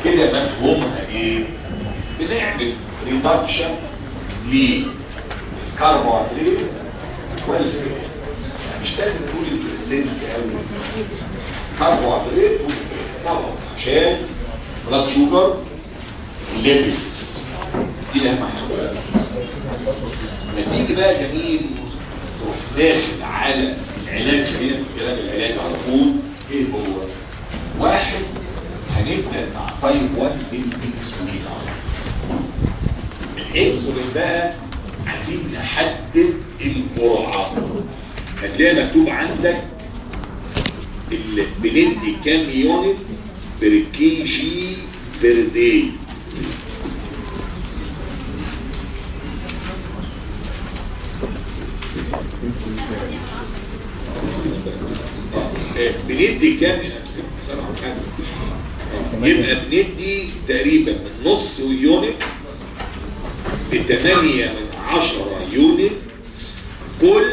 كده مفهومها ايه بنعمل ريدكشن للكربوهيدرات والفات يعني مش لازم تقول البرسنت قوي كربوهيدرات والفات طبعا عشان بلاد شوجر ليفلز دي اهم حاجه لما تيجي بقى جميل تروح داخل على العلاج خلينا في كلام العلاج على طول ايه هو؟ واحد هنبدا مع تايب 1 بالانسولين الانسولين بقى عايزين نحدد الجرعه هتلاقي مكتوب عندك ال- بندي كام يونت بير كي جي بير داي آه، بندي كام بصراحة حاجة. آه، يبقى بندي تقريبا من نص يونت ب 8 من 10 يونت كل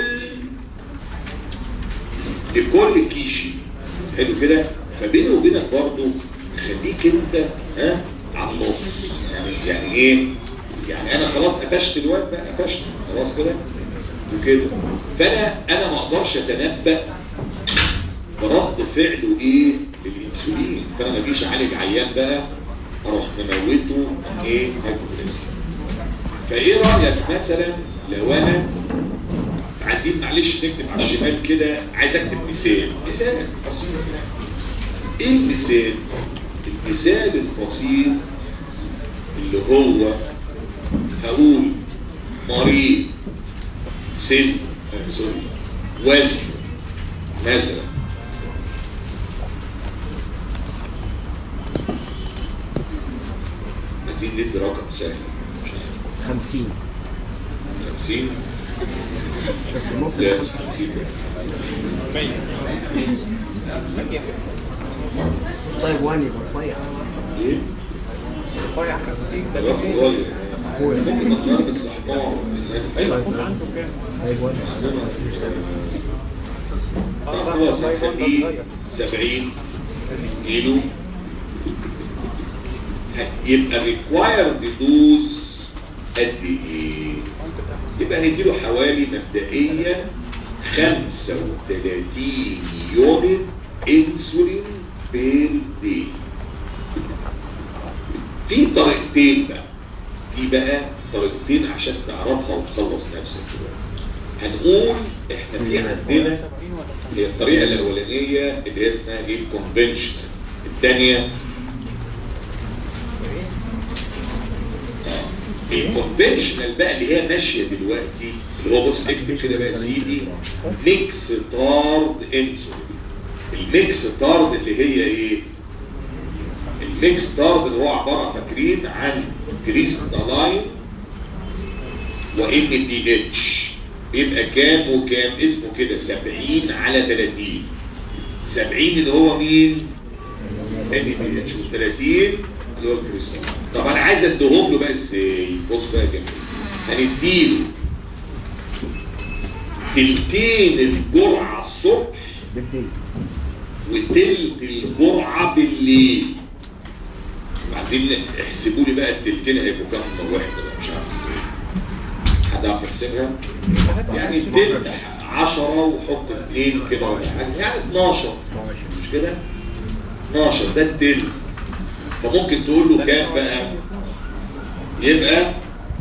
لكل كيشي حلو كده فبيني وبينك برضو خليك انت ها على النص يعني يعني ايه يعني انا خلاص قفشت الواد بقى قفشت خلاص كده وكده فانا انا ما اقدرش اتنبأ برد فعله ايه للانسولين فانا ما اجيش اعالج عيان بقى اروح مموته من ايه هايبوكلاسيا فايه رايك مثلا لو انا عايزين معلش نكتب على الشمال كده عايز اكتب مثال مثال بسيط ايه المثال المثال البسيط اللي هو هقول مريض سن آه، سوري وزن مثلا عايزين ندي رقم سهل مش عارف 50 50 في النص لا اللي 50 طيب وان يبقى رفيع ايه؟ رفيع 50 ده وقت صغير ممكن اصغر بس احمر ايوه يكون عنده كام؟ طيب وان خلاص هنخليه 70 كيلو ه- يبقى ريكوايرد دوز قد ايه؟ يبقى هنديله حوالي مبدئيا 35 يونت انسولين بير دي في طريقتين بقى في بقى طريقتين عشان تعرفها وتخلص نفسك دلوقتي هنقول احنا في عندنا هي الطريقه الاولانيه اللي هي اسمها ايه الكونفنشنال الثانيه الكونفنشنال بقى اللي هي ماشيه دلوقتي اللي هو بص اكتب كده بقى يا سيدي ميكس تارد انسولين الميكس تارد اللي هي ايه؟ الميكس تارد اللي هو عباره فاكرين عن كريستالاين وان بي اتش بيبقى كام وكام اسمه كده 70 على 30 70 اللي هو مين؟ ان بي اتش و30 اللي هو الكريستال طب انا عايز اديهم له بقى ازاي؟ بص بقى يا جميل هنديله تلتين الجرعه الصبح بالدين وتلت الجرعه بالليل عايزين احسبوا لي بقى التلتين هيبقوا كام وحده بقى مش عارف حد عارف يحسبها؟ يعني التلت 10 وحط اثنين كده ولا حاجه يعني 12 مش كده؟ 12 ده التلت فممكن تقول له كام بقى؟ يبقى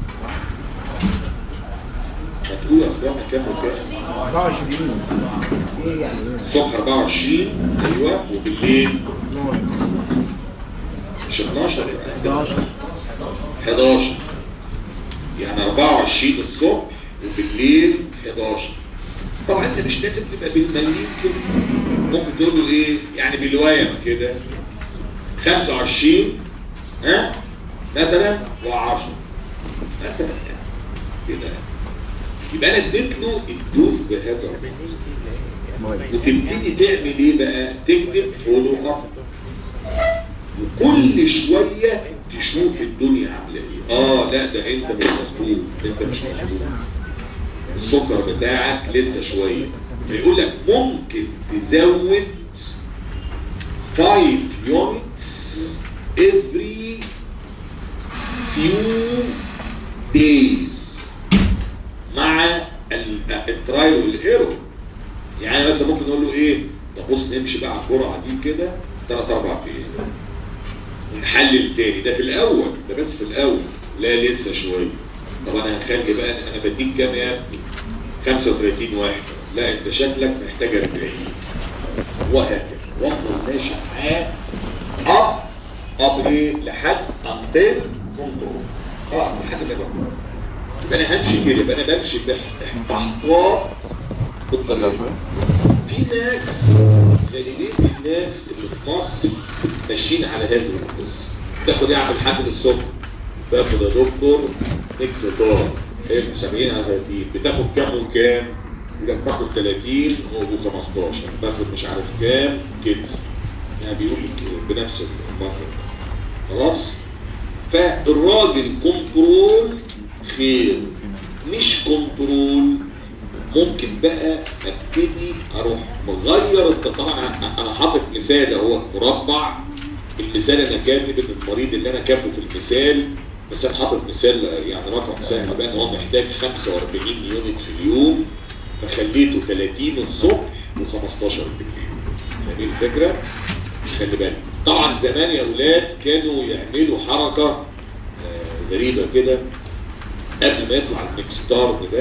هتقول يا اخوانا كام وكام؟ 24 ايه يعني ايه؟ الصبح 24 ايوه وبالليل 12 مش 12 بقى. 11 11 يعني 24 الصبح وبالليل 11 طبعا انت مش لازم تبقى بالمليم كده ممكن تقول له ايه يعني بالويم كده 25 ها مثلا و10 مثلا يعني كده يبقى انا اديت له الدوز بهذا الرقم وتبتدي تعمل ايه بقى تكتب فولو اب وكل شويه تشوف الدنيا عامله ايه اه لا ده انت مش مظبوط انت مش مظبوط السكر بتاعك لسه شويه فيقول لك ممكن تزود 5 يونتس every few days مع ال- الترايل والايرور يعني مثلا ممكن نقول له ايه طب بص نمشي بقى على الجرعه دي كده ثلاث اربع ايام ونحلل تاني ده في الاول ده بس في الاول لا لسه شويه طب انا هخلي بقى انا بديك كام يا ابني 35 واحد لا انت شكلك محتاج 40 وهكذا وافضل ماشي معاه اب اب ايه لحد انتل كنترول خلاص لحد ما يبقى يبقى انا همشي كده يبقى انا بمشي بح- باحتاط بالطريقه في ناس غالبيه الناس اللي في مصر ماشيين على هذه القصه تاخد ايه يا عم الحاج الصبح باخد يا دكتور ميكس طار حلو 70 على 30 بتاخد كام وكام؟ يقول لك باخد 30 و15 باخد مش عارف كام كده يعني بيقول لك بنفس المنطق خلاص فالراجل كنترول خير مش كنترول ممكن بقى ابتدي اروح مغير الت- طبعا انا حاطط مثال اهو مربع المثال انا كاتب ان المريض اللي انا كاتبه في المثال بس انا حاطط مثال يعني رقم سهل بقى ان هو محتاج 45 يونت في اليوم فخليته 30 الصبح و15 بالليل فاهمين الفكره؟ خلي بالك طبعا زمان يا اولاد كانوا يعملوا حركه آه، غريبه كده قبل ما يطلع الميكستارد ده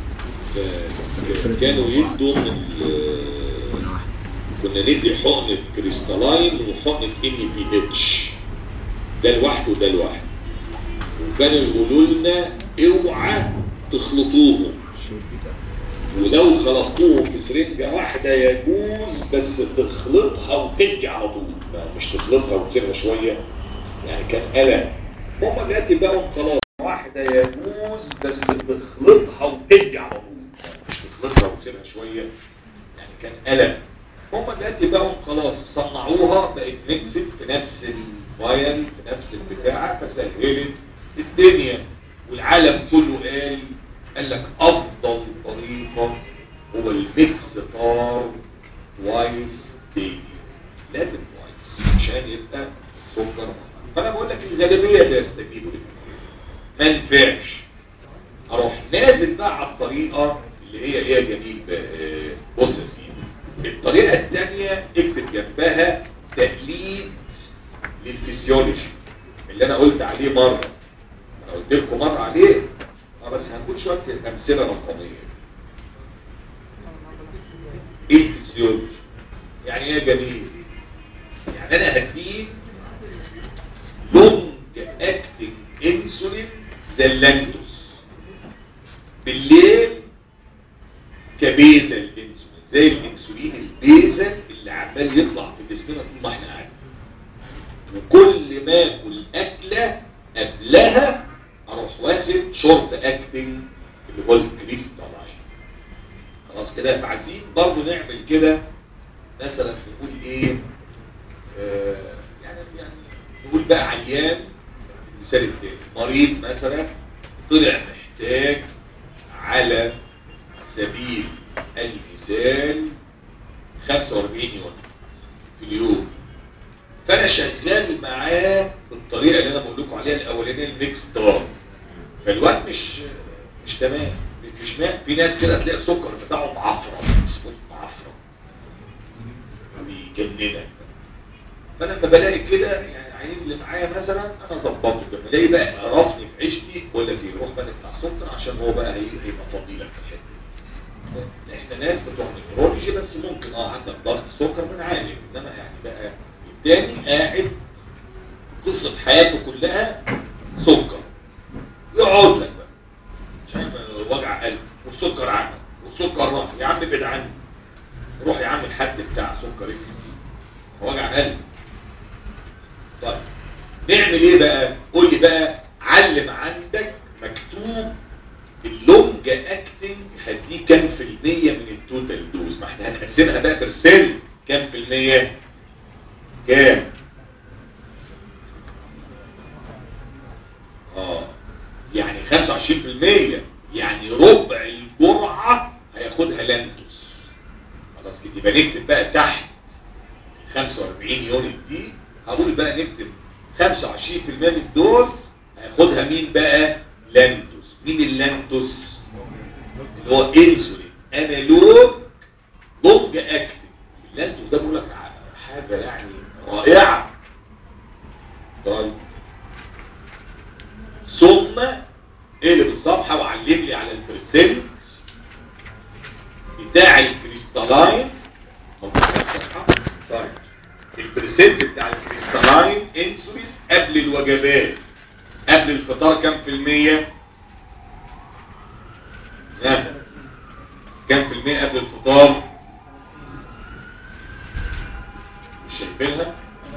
ف- كانوا يدوا من ال- كنا ندي حقنه كريستالاين وحقنه ان بي اتش ده لوحده وده لوحده وكانوا يقولوا لنا اوعى تخلطوهم ولو خلطوهم في سرنجة واحدة يجوز بس تخلطها وتدي على طول ما مش تخلطها وتسيبها شوية يعني كان قلق هم دلوقتي بقوا خلاص واحدة يجوز بس تخلطها وتدي على طول مش تخلطها وتسيبها شوية يعني كان قلق هم دلوقتي بقوا خلاص صنعوها بقت ميكسد في نفس الفايل في نفس البتاعة فسهلت الدنيا والعالم كله قال قال لك افضل طريقة هو الميكس طار توايس ديلي لازم توايس عشان يبقى السكر فانا بقول لك الغالبية لا يستجيبوا للكلام ما ينفعش اروح نازل بقى على الطريقة اللي هي ايه يا جميل بقى آه، بص يا سيدي الطريقة الثانية اكتب جنبها تقليد للفسيولوجي اللي انا قلت عليه مرة انا قلت لكم مرة عليه اه بس هنقول شوية امثلة رقمية ايه الفسيولوجي يعني ايه يا جميل يعني انا هديك لونج اكتنج انسولين زي اللاكتوس بالليل كبيزل انسولين زي الانسولين البيزل اللي عمال يطلع في جسمنا طول ما احنا قاعدين وكل ما اكل اكله قبلها اروح واخد شورت اكتنج اللي هو الكريستالاين خلاص كده فعايزين برضه نعمل كده مثلا نقول ايه آه يعني يعني نقول بقى عيان المثال التاني مريض مثلا طلع محتاج على سبيل المثال 45 يوم في اليوم فانا شغال معاه بالطريقه اللي انا بقول لكم عليها الاولانيه الميكس دار فالوقت مش مش تمام مش ما في ناس كده تلاقي السكر بتاعه معفره اسمه معفره بيجننك فانا لما بلاقي كده يعني عينين اللي معايا مثلا انا ظبطه لما الاقي بقى قرفني في عيشتي بقول لك ايه روح بقى بتاع السكر عشان هو بقى هي- هيبقى فضيلك في الحته دي. احنا ناس بتوع نيفرولوجي بس ممكن اه عندك ضغط سكر بنعالج انما يعني بقى التاني قاعد قصه حياته كلها سكر يقعد لك بقى مش عارف وجع قلب والسكر عنك والسكر راح يا عم ابعد عني روح يا عم الحد بتاع سكر ابني وجع قلب طيب نعمل ايه بقى قول لي بقى علم عندك مكتوب اللونج اكتنج هديه كام في المية من التوتال دوز ما احنا هنقسمها بقى برسنت كام في المية كام اه يعني 25% يعني ربع الجرعة هياخدها لانتوس خلاص كده يبقى نكتب بقى تحت 45 يونت دي هقول بقى نكتب 25% 25% من الدوز هياخدها مين بقى لانتوس مين اللانتوس اللي هو انسولين انالوج لونج اكتف اللانتوس ده بقول لك حاجه يعني رائعه طيب ثم اقلب الصفحه وعلم لي على البرسنت بتاع الكريستالاين موجود في الصفحه طيب البرسنت بتاع الكريستالاين انسولين قبل الوجبات قبل الفطار كام في المية؟ ها؟ كام في المية قبل الفطار؟ مش شايفينها؟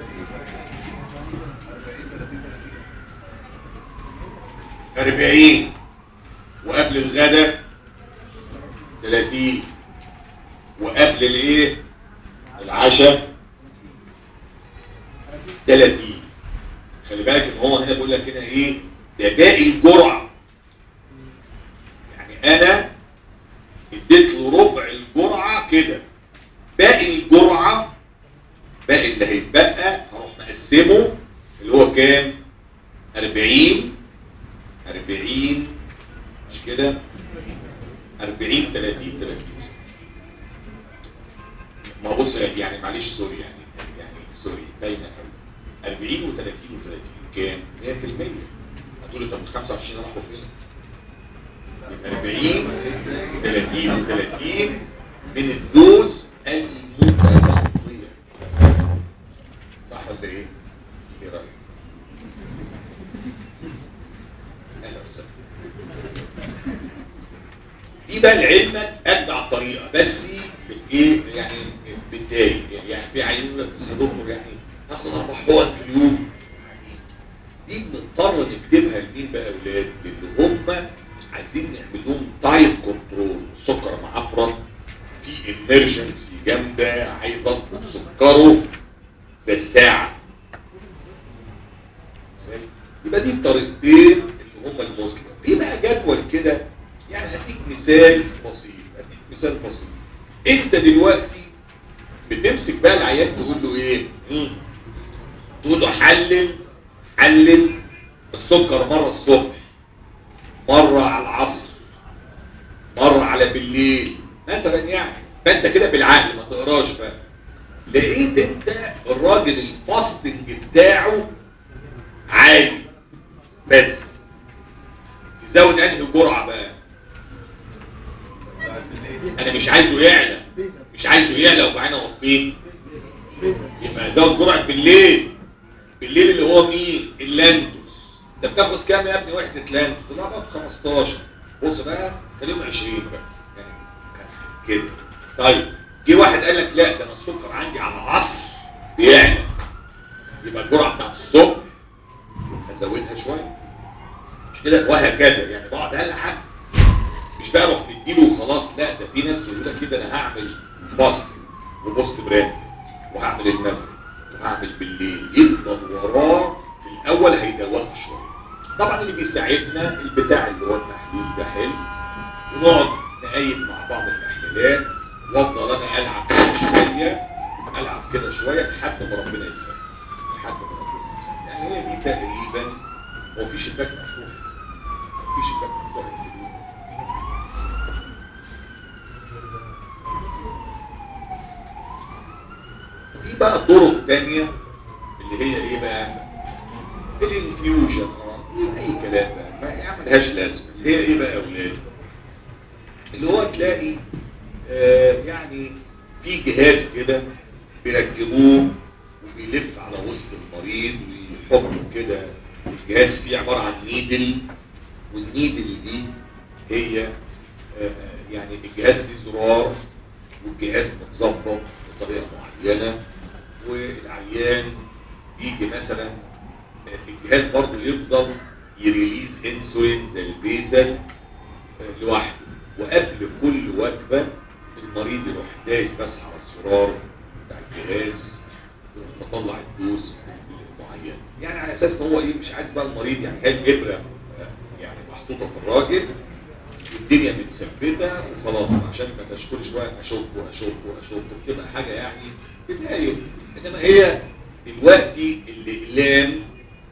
أربعين وقبل الغداء ثلاثين وقبل الايه؟ العشاء 30 خلي بالك ان هو هنا بيقول لك هنا ايه ده باقي الجرعه يعني انا اديت له ربع الجرعه كده باقي الجرعه باقي اللي هيتبقى هروح مقسمه اللي هو كام 40 40 مش كده 40 30 30 ما هو بص يعني معلش سوري يعني يعني سوري باينه قوي 40 و30 و30 كام 100% هتقول انت من 25 راحوا فين يبقى 40 30 و30 من الدوز المتغطيه صح ولا ايه؟ ايه رايك؟ اهلا وسهلا دي بقى لعلمك اجدع طريقه بس ايه يعني بتضايق يعني في عينين يقول لك بس يا دكتور يعني هاخد اربع حقن في اليوم دي بنضطر نكتبها لمين بقى يا اولاد؟ اللي هم عايزين نعمل لهم تايب كنترول السكر معفرط في امرجنسي جامده عايز اظبط سكره ده الساعه يبقى دي الطريقتين اللي هم المسلم في بقى جدول كده يعني هديك مثال بسيط هديك مثال بسيط انت دلوقتي بتمسك بقى العيان تقول له ايه مم. تقول له حلل حلل السكر مره الصبح مره على العصر مره على بالليل مثلا يعني فانت كده بالعقل ما تقراش بقى لقيت انت الراجل الفاستنج بتاعه عالي بس تزود انهي جرعه بقى انا مش عايزه يعلى مش عايزه يعلى وبعدين اوطيه يبقى زود جرعه بالليل بالليل اللي هو مين اللانتوس انت بتاخد كام يا ابني وحده لانتوس لا باخد 15 بص بقى خليهم 20 بقى يعني كده طيب جه واحد قال لك لا ده انا السكر عندي على العصر بيعلى يبقى الجرعه بتاعت الصبح ازودها شويه مش كده وهكذا يعني بقعد العب مش بقى اروح مديله وخلاص لا ده في ناس يقول لك كده انا هعمل فاست وبوست براند وهعمل المغرب وهعمل بالليل يفضل وراه في الاول هيدوخ شويه طبعا اللي بيساعدنا البتاع اللي هو التحليل ده حلو ونقعد نقيم مع بعض التحليلات وافضل انا العب كده شويه العب كده شويه لحد ما ربنا يسهل لحد ما ربنا يسهل يعني هي دي تقريبا هو في شباك مفتوح في شباك مفتوح يقفلوه. في بقى طرق تانية اللي هي ايه بقى الانفيوجن اه ايه اي كلام بقى ما يعملهاش لازمه اللي هي ايه بقى يا اولاد اللي هو تلاقي آه يعني في جهاز كده بيركبوه وبيلف على وسط المريض ويحطوا كده الجهاز فيه عباره عن نيدل والنيدل دي هي آه يعني الجهاز فيه زرار والجهاز متظبط بطريقه معينه والعيان يجي مثلا الجهاز برضه يفضل يريليز انسولين زي البيزل لوحده وقبل كل وجبه المريض يروح دايس بس على الزرار بتاع الجهاز يروح مطلع الدوز المعين يعني على اساس ان هو ايه مش عايز بقى المريض يعني هي الابره يعني محطوطه في الراجل الدنيا متثبته وخلاص عشان ما تبقاش كل شويه اشك واشك واشك بتبقى حاجه يعني بدايه انما هي دلوقتي الاقلام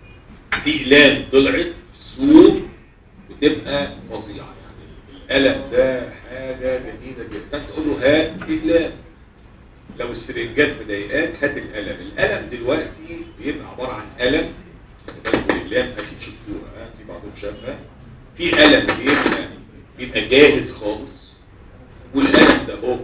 في اقلام طلعت في السوق بتبقى فظيعه يعني القلم ده حاجه جميله جدا فانت تقول له هات اقلام لو السرنجات مضايقاك هات القلم القلم دلوقتي بيبقى عباره عن قلم الاقلام اكيد شفتوها ها؟ في بعضهم شافها في قلم بيبقى بيبقى جاهز خالص والقلم ده هو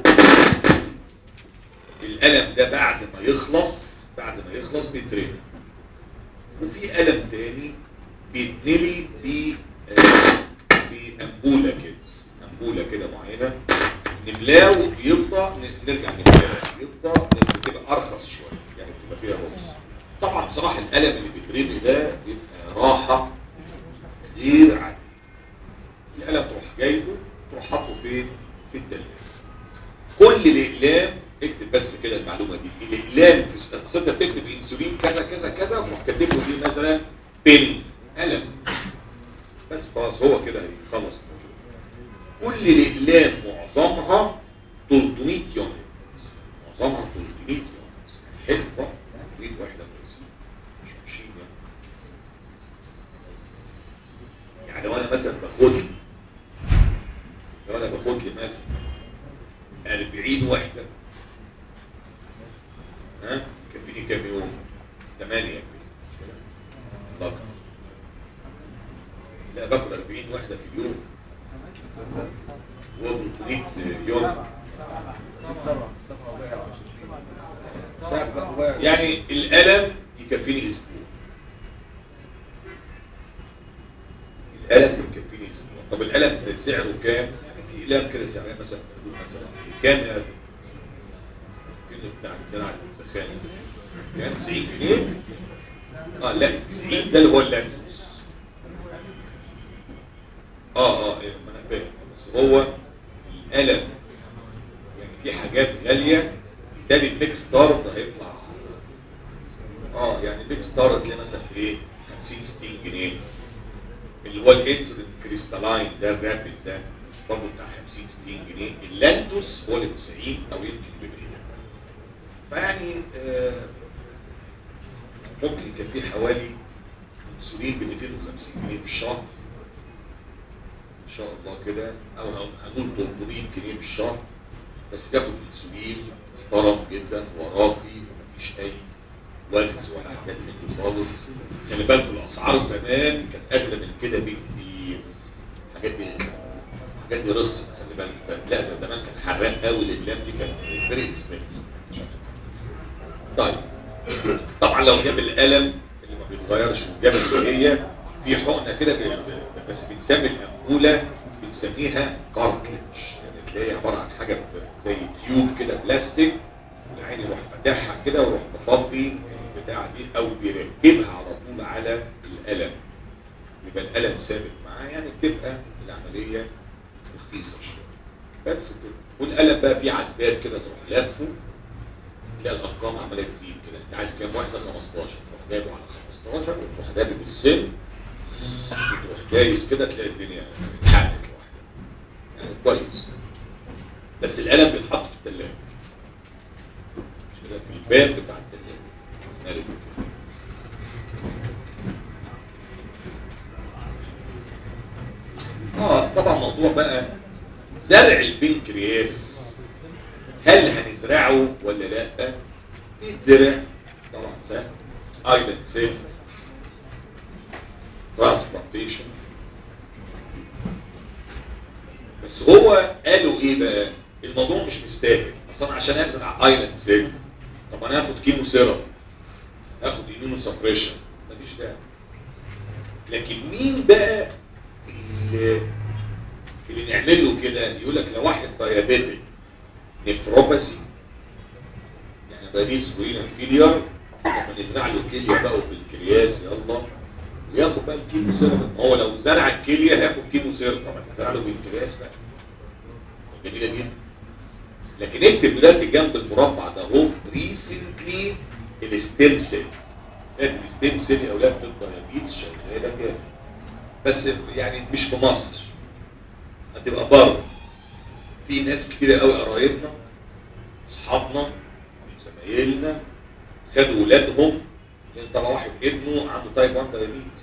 القلم ده بعد ما يخلص بعد ما يخلص بيترمي وفي قلم تاني بيتنلي ب آه، بأنبولة كده أنبولة كده معينة نملاه ويفضى ن- نرجع نملاه يفضى بتبقى أرخص شوية يعني بتبقى فيها رخص طبعا بصراحة القلم اللي بيترمي ده بيبقى راحة غير عادية القلم تروح جايبه تروح حاطه فين؟ في التلاجة كل الاقلام اكتب بس كده المعلومه دي الاقلام في اصل انت بتكتب انسولين كذا كذا كذا وتروح كاتب له دي مثلا بن قلم بس خلاص هو كده هيخلص الموضوع كل الاقلام معظمها 300 يونت معظمها 300 يونت حلو بقى 300 وحده كويسين مش وحشين يعني يعني لو انا مثلا باخد لي لو انا باخد لي مثلا 40 وحدة ها يكفيني كام يوم 8 طب لا باخد 40 وحدة في اليوم و 300 يوم يعني الألم يكفيني أسبوع الألم يكفيني أسبوع طب الألم سعره كام؟ في أقلام كده سعرها مثلا نقول مثلا كام يا كده بتاع الجناح المتخانق كام 90 جنيه؟ اه لا 90 ده اللي هو اللانوس اه اه ايوه ما انا فاهم بس هو القلم يعني في حاجات غاليه بالتالي البيك ستار ده هيطلع اه يعني البيك ستار تلاقي مثلا في ايه 50 60 جنيه اللي هو الانسولين كريستالاين ده الرابد ده برضه بتاع 50 60 جنيه اللانتوس هو اللي ب 90 او يمكن ب 100 فيعني آه ممكن يكون في حوالي انسولين ب 250 جنيه في الشهر ان شاء الله كده او هنقول 300 جنيه في الشهر بس بياخد انسولين محترم جدا وراقي ومفيش اي وجز ولا حاجات من دي خالص خلي بالكم الاسعار زمان كانت اغلى من كده بكتير الحاجات دي الحاجات دي رخصت خلي بالك لا ده زمان كان حراق قوي الاقلام دي كانت فيري اكسبنسيف طيب طبعا لو جاب القلم اللي ما بيتغيرش وجاب اللي هي في حقنه كده ب- ب- بس بنسمي الانبوله بنسميها كارتلج يعني اللي هي عباره عن حاجه ب- زي تيوب كده بلاستيك العين يروح فاتحها كده ويروح مفضي البتاعه دي او بيركبها على طول على القلم يبقى القلم ثابت معاه يعني بتبقى العمليه رخيصه شويه بس كده والقلم بقى فيه عداد كده تروح لافه تلاقي الارقام عماله تزيد كده انت عايز كام واحده 15 تروح جايبه على 15 وتروح جايبه بالسن تروح جايز كده تلاقي الدنيا اتحققت لوحدها يعني كويس بس القلم بيتحط في الثلاجه مش كده في الباب بتاع الثلاجه مالك كده اه طبعا موضوع بقى زرع البنكرياس هل هنزرعه ولا لا بيتزرع طبعا سهل ايلاند سيل ترانسبلانتيشن بس هو قالوا ايه بقى الموضوع مش مستاهل اصلا عشان ازرع ايلاند سيل طب انا هاخد كيمو سيرم اخد ايمونو سبريشن مفيش داعي لكن مين بقى اللي, اللي نعمل له كده يقول لك لو واحد دايابيتك نفروباسي يعني دايبيتس رينال فيلير لما نزرع له كليه بقى وبالكرياس يلا وياخد بقى الكيمو سيرم هو لو زرع الكليه هياخد كيمو سيرم طب هتزرع له بالكرياس بقى جميله جدا لكن اكتب دلوقتي جنب المربع ده اهو ريسنتلي الستيم سيل الستيم سيل يا اولاد في الدايابيتس شغاله جامد بس يعني مش في مصر هتبقى بره في ناس كتير قوي قرايبنا اصحابنا زمايلنا خدوا ولادهم لان طبعا واحد ابنه عنده تايب 1 دايابيتس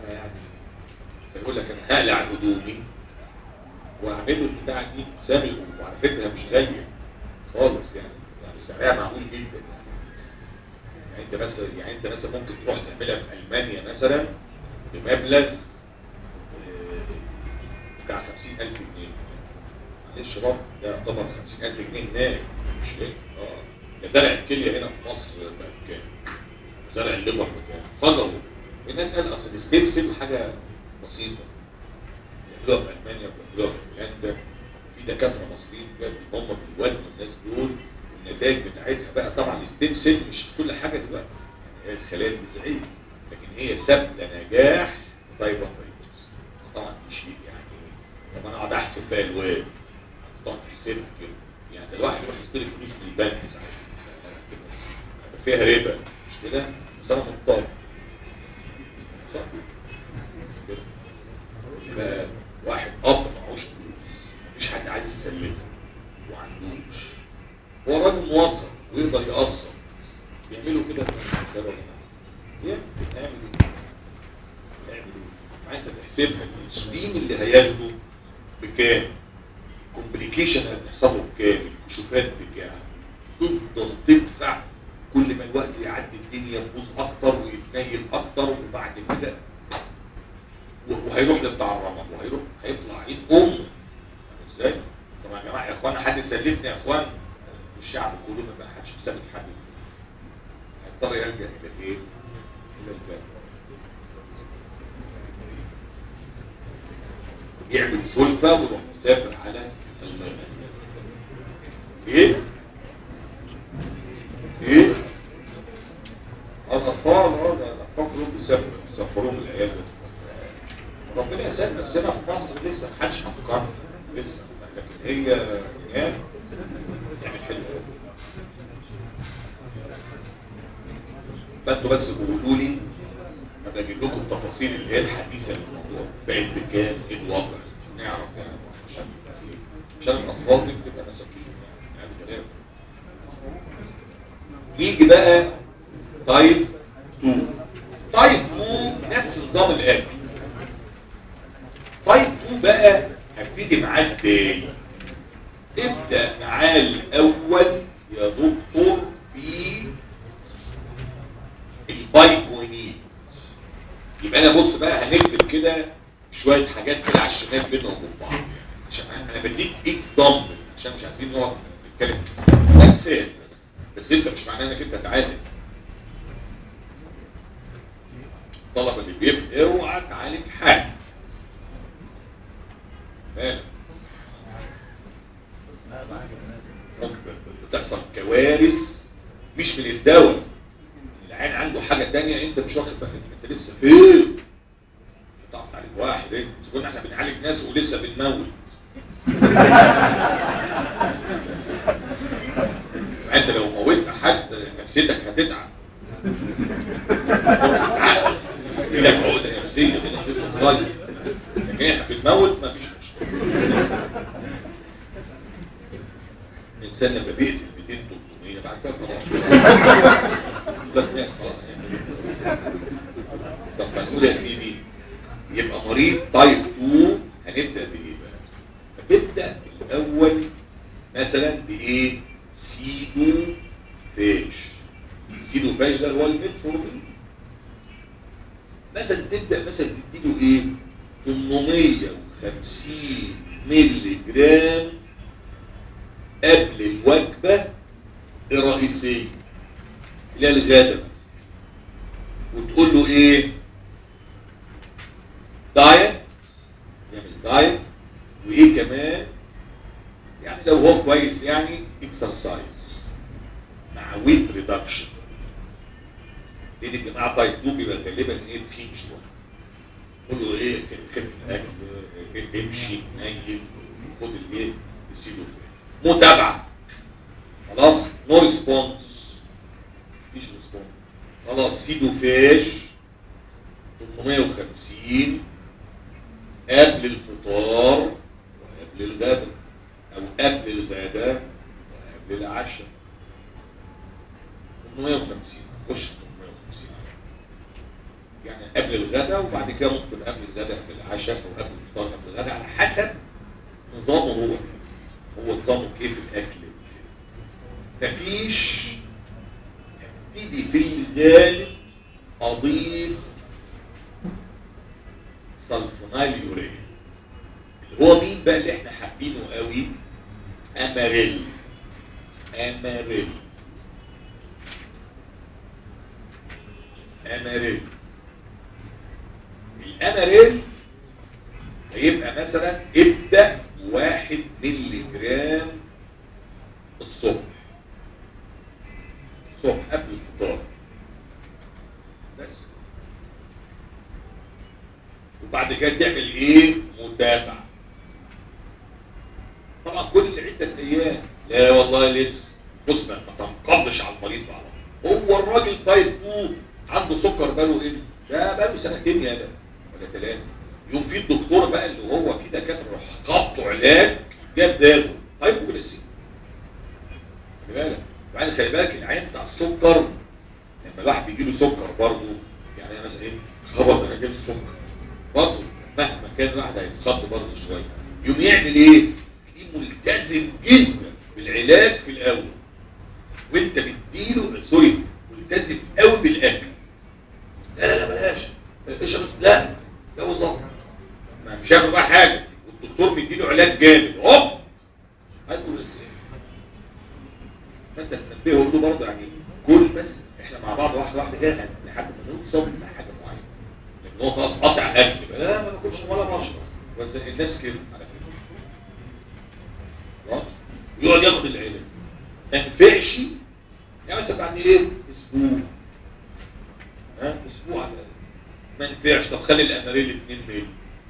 انا يعني فيقول لك انا هقلع هدومي واعمله البتاع دي سامي وعلى فكره مش غاليه خالص يعني يعني سعرها معقول جدا يعني يعني انت مثلا يعني انت مثلا ممكن تروح تعملها في المانيا مثلا بمبلغ آه، بتاع 50000 جنيه معلش برضه ده يعتبر 50000 جنيه هناك مش هيك اه ده زرع الكليه هنا في مصر بقى بكام؟ زرع الليبر بكام؟ فجروا هناك قال اصل الستيم حاجه بسيطه بيعملوها في المانيا وبيعملوها في هولندا في دكاتره مصريين بجد هم بيودوا الناس دول والنتائج بتاعتها بقى طبعا الستيم سيل مش كل حاجه دلوقتي يعني هي الخلايا الجذعيه لكن هي ثابته نجاح تايب 1 دايبيتس طبعا دي شيء يعني طب انا اقعد احسب بقى الواد طبعا تحسبها كده يعني ده الواحد يروح يشتري فلوس من البنك ساعتها فيها ربا مش كده؟ بس انا مضطر صح؟ كده. يبقى واحد اب معهوش فلوس مفيش حد عايز يسلفه وعندوش هو راجل موظف ويقدر يقسط بيعملوا كده في المكتبه يا جماعه يعمل ايه؟ يعمل ايه؟ ما انت تحسبها الانسولين اللي هياخده بكام؟ كومبليكيشن هتحصل له بكام؟ الكشوفات بكام؟ تفضل تدفع كل ما الوقت يعدي الدنيا تبوظ اكتر ويتنيل اكتر وبعد كده و- وهيروح لبتاع الرمض وهيروح هيطلع عيد امه فاهم ازاي؟ طبعا يا جماعه يا اخوانا حد يسلفني يا اخوان والشعب كله ما حدش يسلف حد هيضطر يلجا الى ايه؟ الى الباب يعمل سلفه ويروح مسافر على المغرب ايه؟ ايه؟ الاطفال اه ده الاطفال كلهم بيسافروا بيسافروهم العيال ده. ربنا يسهل بس هنا في مصر لسه ما حدش فكر لسه لكن هي هناك يعني حلوه قوي. فانتوا بس قولوا لي انا بجيب لكم التفاصيل اللي هي الحديثه للموضوع بقت بكام ايه الوضع عشان نعرف يعني عشان عشان الاطفال دي بتبقى مساكين يعني يعني كلام نيجي بقى تايب 2 تايب 2 نفس نظام الاكل تايب 2 بقى هبتدي معاه ازاي ابدا معاه الاول يا دكتور في البايكوينين يبقى انا بص بقى هنكتب كده شويه حاجات كده على الشمال بينهم وبين بعض عشان انا بديك اكزامبل عشان مش عايزين نقعد نتكلم ده مثال بس بس انت مش معناه انك انت تعالج الطلبه اللي بيفهم اوعى تعالج حاجه مالك ممكن بتحصل كوارث مش من الدواء العين عنده حاجه تانية انت مش واخد بالك انت لسه فين بتعرف تعالج واحد انت كنا احنا بنعالج ناس ولسه بنموت انت لو موتت حد نفسيتك هتتعب في لك عقده نفسيه كده لسه صغير لكن احنا بنموت مفيش مشكله الانسان لما بيقتل 200 300 بعد كده خلاص لا لا خلاص طب هنقول يا سيدي يبقى مريض تايب 2 هنبدا بايه بقى؟ هتبدا الاول مثلا بايه؟ سيدو فاش سيدو فاش ده هو الميتفورمين مثلا تبدا مثلا تديله ايه؟ 850 مللي جرام قبل الوجبه الرئيسيه اللي هي الغداء مثلا وتقول له ايه دايت يعمل دايت وايه كمان يعني لو هو كويس يعني اكسرسايز مع ويت ريدكشن لان الجماعه تايب 2 بيبقى غالبا ايه تخين شويه قول له ايه خف الاكل إيه، امشي نيل خد الايه السيلو متابعه خلاص نو ريسبونس مفيش ريسبونس خلاص سيدو فاش 850 قبل الفطار وقبل الغداء او قبل الغداء وقبل العشاء 850 خش في 850 يعني قبل الغداء وبعد كده ممكن قبل الغداء في العشاء او قبل الفطار قبل الغداء على حسب نظامه هو هو نظامه كيف الاكل مفيش ابتدي في الغالب اضيف سلفونايل يوريا اللي هو مين بقى اللي احنا حابينه قوي اماريل اماريل اماريل الاماريل هيبقى مثلا ابدأ واحد ملي جرام الصبح الصبح قبل الفطار بس وبعد كده تعمل ايه متابعة طبعا كل عدة ايام لا والله لسه بص ما تنقضش على المريض بعض هو الراجل تايب 2 عنده سكر باله ايه ده باله سنتين يا ده ولا ثلاثه يوم في الدكتور بقى اللي هو في دكاتره راح خبطوا علاج جاب داغه هايبوجليسيميا خلي بالك وبعدين خلي بالك العين بتاع السكر لما الواحد بيجي له سكر برضه يعني مثلا ايه خبط انا جبت السكر برضه مهما كان الواحد هيتخض برضه شويه يوم يعمل ايه؟ تلاقيه ملتزم جدا بالعلاج في الاول وانت بتديله سوري ملتزم قوي بالاكل لا لا لا بلاش اشرب لا لا والله ما مش هياخد بقى حاجه والدكتور مديله علاج جامد هوب هاتوا الاسئله فانت تنبهه له برضه يعني كل بس احنا مع بعض واحده واحده كده لحد ما نوصل لحاجه معينه لان هو خلاص قاطع اكل لا ما باكلش ولا بشرب وزي الناس كده على فكره خلاص يقعد ياخد العلاج ما ينفعش يعني مثلا بعد ايه اسبوع ها اسبوع على الأقل. ما ينفعش طب خلي الاماريل 2 مللي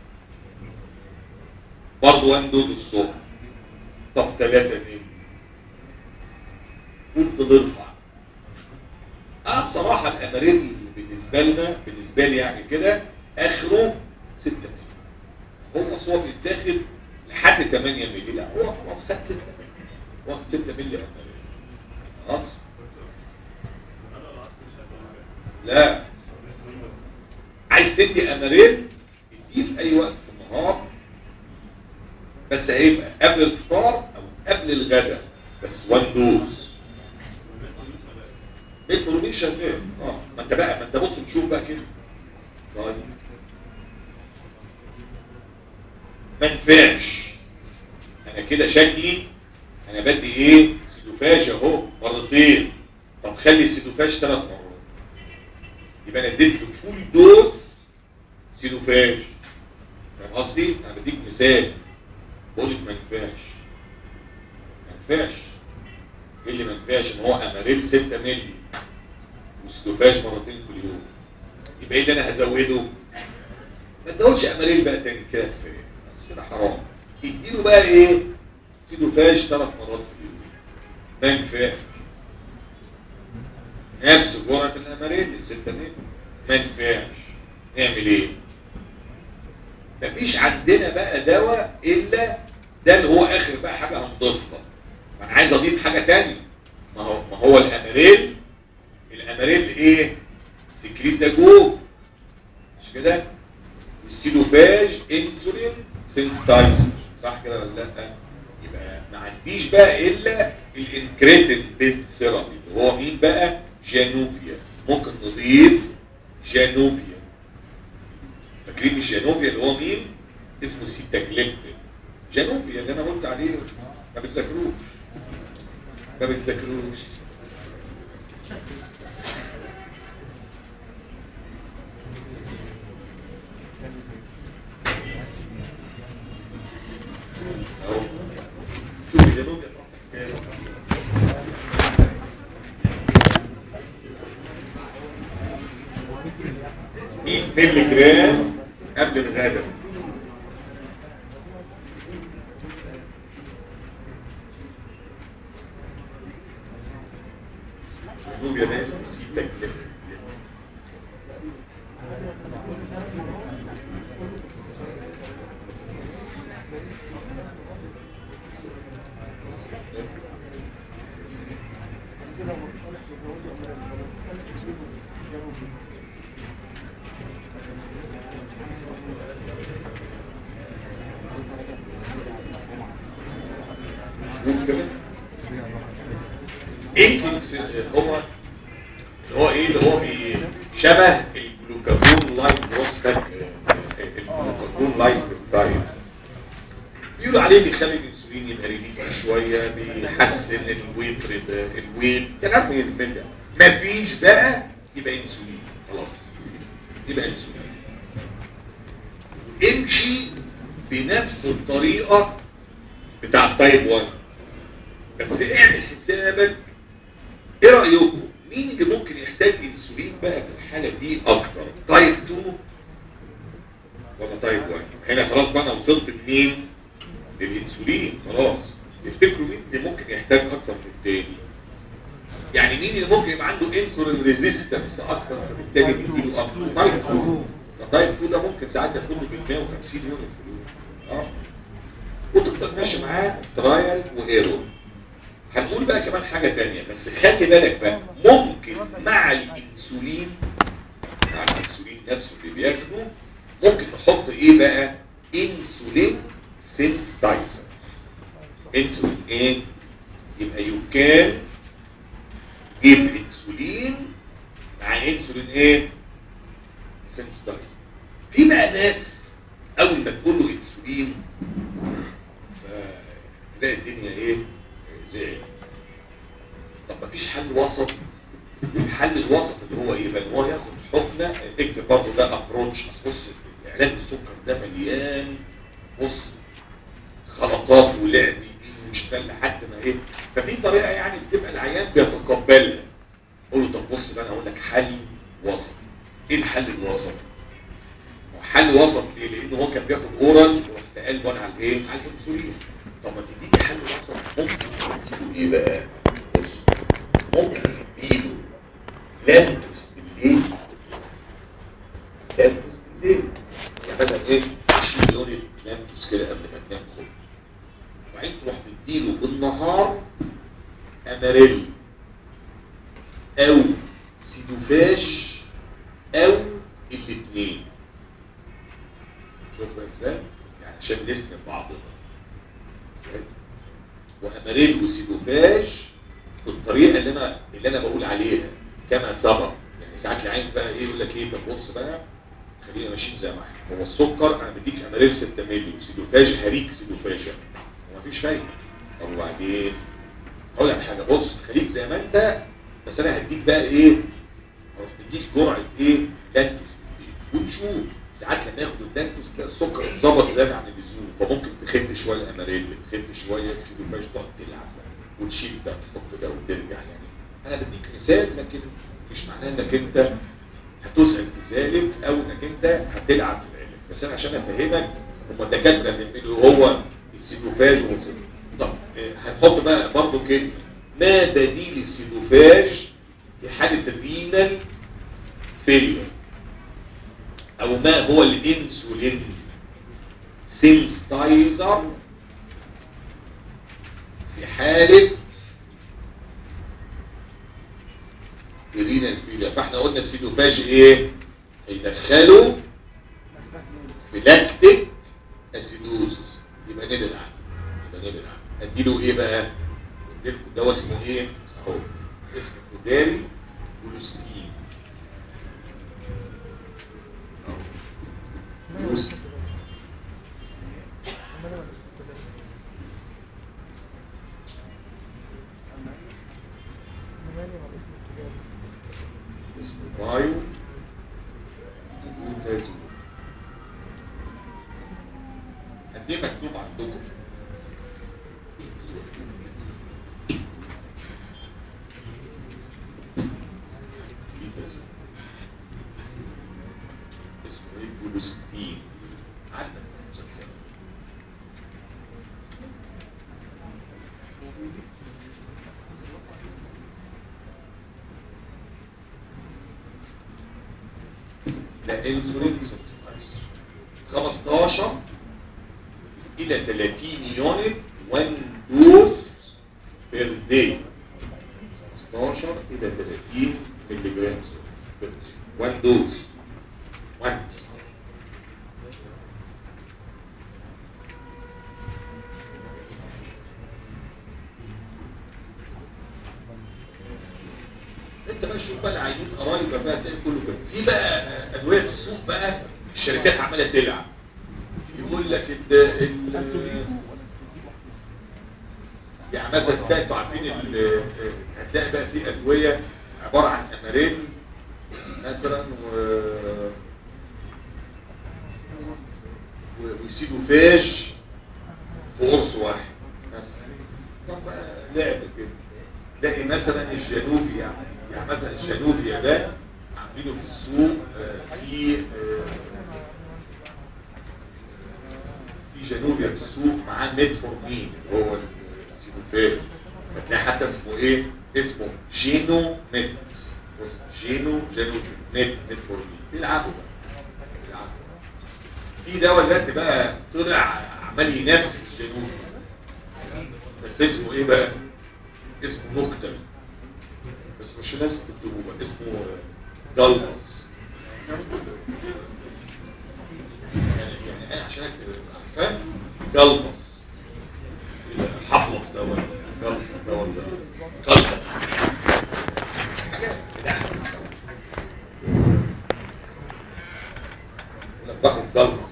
برضه وان دوز الصبح طب 3 مللي كنت نرفع انا بصراحه الاماريل بالنسبه لنا بالنسبه لي يعني كده اخره 6 مللي هو اصلا بيتاخد لحد 8 مللي لا هو خلاص خد 6 مللي واخد 6 مللي اماريل خلاص لا عايز تدي اماريل اديه في اي وقت في النهار بس هيبقى قبل الفطار او قبل الغداء بس وان دوز الفلومين شغال اه ما انت بقى ما انت بص تشوف بقى كده طيب ما ينفعش انا كده شكلي انا بدي ايه سيدوفاج اهو مرتين طب خلي السيدوفاج ثلاث مرات يبقى انا اديت له فول دوز سيدوفاج فاهم قصدي؟ انا بديك مثال بقول لك ما ينفعش ما ينفعش ايه اللي ما ينفعش ان هو اماريل 6 مللي وسيدوفاج مرتين في اليوم يبقى ايه اللي انا هزوده؟ ما تزودش اماريل بقى تاني كده كفايه بس كده حرام اديله بقى ايه؟ سيدوفاج ثلاث مرات في اليوم ما ينفعش نفس جرعة الأمارين الستة مللي ما ينفعش نعمل ايه مفيش عندنا بقى دواء الا ده اللي هو اخر بقى حاجة هنضيفها ما انا عايز اضيف حاجة تانية ما هو ما هو الاماريل الاماريل ايه سكريتاجوج مش كده والسيلوفاج انسولين سينستايزر صح كده ولا لا يبقى ما عنديش بقى الا الانكريتين بيست ثيرابي اللي هو مين بقى جانوفيا ممكن نضيف جانوفيا فاكرين الجانوفيا اللي هو مين اسمه سيتاجليبتين جانوفيا اللي انا قلت عليه ما بتذاكروش ما بتذاكروش اهو شوف جانوفيا مية مللي جرام قبل الغداء شوف يا ناس نسيت تكلفة مظبوط كده انتنس هو اللي هو ايه اللي هو بي- شبه الجلوكاجون لايك بروستات الجلوكاجون لايك بروستايد بيقولوا عليه بيخلي الانسولين يبقى ريليز شويه بيحسن الويت ريد- الويت كلام من من ده مفيش بقى يبقى انسولين خلاص يبقى انسولين امشي بنفس الطريقه بتاع التايب 1 بس اعمل حسابك ايه رايكم مين اللي ممكن يحتاج انسولين بقى في الحاله دي اكتر تايب 2 ولا تايب 1 هنا خلاص بقى انا وصلت لمين للانسولين خلاص تفتكروا مين اللي ممكن يحتاج اكتر من التاني يعني مين اللي ممكن يبقى عنده انسولين ريزيستنس اكتر فبالتالي بيديله اكتر تايب 2 التايب 2 ده ممكن ساعات ياخد له ب 150 يونت في اليوم اه وتفضل ماشي معاه ترايل وايرور هنقول بقى كمان حاجة تانية بس خلي بالك بقى ممكن مع الانسولين مع الانسولين نفسه اللي بياخده ممكن نحط ايه بقى انسولين سينستايزر انسولين ايه يبقى يو كان جيب انسولين مع انسولين ايه سينستايزر في بقى ناس اول ما تقول له انسولين فتلاقي الدنيا ايه زي طب مفيش حل وسط الحل الوسط اللي هو ايه بقى إن هو ياخد حقنه اكتب برضه ده ابروتش بص علاج السكر ده مليان بص خلطات ولعب يمين وشمال لحد ما ايه ففي طريقه يعني بتبقى العيان بيتقبلها قول له طب بص بقى انا اقول لك حل وسط ايه الحل الوسط؟ هو حل وسط ليه؟ لان هو كان بياخد اورال ورحت قال وانا على الايه؟ على الانسولين طب ما تديني حل وسط ممكن تديله ايه بقى؟ بص ممكن تديله لانتوس بالليل لانتوس بالليل يعني مثلا ايه 20 يونت لانتوس كده قبل ما تنام خد وبعدين تروح تديله بالنهار اماريل او سيدوفاش او الاثنين شوف بقى ازاي يعني عشان نسند بعضنا واماريل وسيدوفاش بالطريقه اللي انا اللي انا بقول عليها كما سبق يعني ساعات العين بقى ايه يقول لك ايه طب بص بقى خلينا ماشيين زي ما احنا هو السكر انا بديك اماريل 6 مللي وسيدوفاج هريك سيدوفاجا ومفيش فايده طب وبعدين اقول لك حاجه بص خليك زي ما انت بس انا هديك بقى ايه اروح مديك جرعه ايه دانتوس ونشوف ساعات لما ياخد الدانتوس تلاقي السكر اتظبط زياده عن اللزوم فممكن تخف شويه الاماريل تخف شويه السيدوفاج تقعد تلعب بقى وتشيل ده تحط ده وترجع يعني انا بديك مثال لكن مش معناه انك انت هتسأل في ذلك او انك انت هتلعب في العلم بس انا عشان افهمك هم الدكاتره بيعملوا هو السيدوفاج والسيدوفاج. طب آه، هنحط بقى برضه كلمه ما بديل السيدوفاج في حاله الرينال فيلير او ما هو الانسولين سينستايزر في حاله الرينال فيلير فاحنا قلنا السيدوفاج ايه هيدخلوا بلاكتيك اسيدوزس يبقى نبعد عنه يبقى نبعد عنه اديله ايه بقى اديله دواء اسمه ايه اهو اسمه كوداري بولوستين اهو بولوستين. اسمه بايو بوتازول قد ايه مكتوب عندكم اسمه ايه بولوستين عندك مذكرة. لا انسولين سبستانس 15 الى 30 يونت 1 دوز بير داي 15 الى 30 ملي جرام بير 1 دوز 1 انت بقى شوف بقى العينين قرايبك بقى تلاقي كله كده في بقى ادويه في السوق بقى الشركات عماله تلعب يقول لك ال ال يعني مثلا تلاقي انتوا عارفين ال- هتلاقي بقى في ادويه عباره عن امارين مثلا و و- وسيدوفاج في قرص واحد مثلا طب بقى لعب كده تلاقي مثلا الجنوبي يعني يعني مثلا الجنوبي ده عاملينه في السوق آه، في آه، في جنوبيا في السوق معاه ميتفورمين اللي هو السيدوفاج هتلاقي حتى اسمه ايه؟ اسمه جينو ميت بص جينو جنوبي ميت ميتفورمين بيلعبوا بقى بيلعبوا في دواء دلوقتي بقى طلع عمال ينافس الجنوبي بس اسمه ايه بقى؟ اسمه نكتل بس مش ناس تكتبوه بقى اسمه جلطس يعني يعني انا عشان اكتب فاهم جلطس الحفلص ده ولا جلطس ده ولا جلطس حاجه بتاع يقول لك باخد جلطس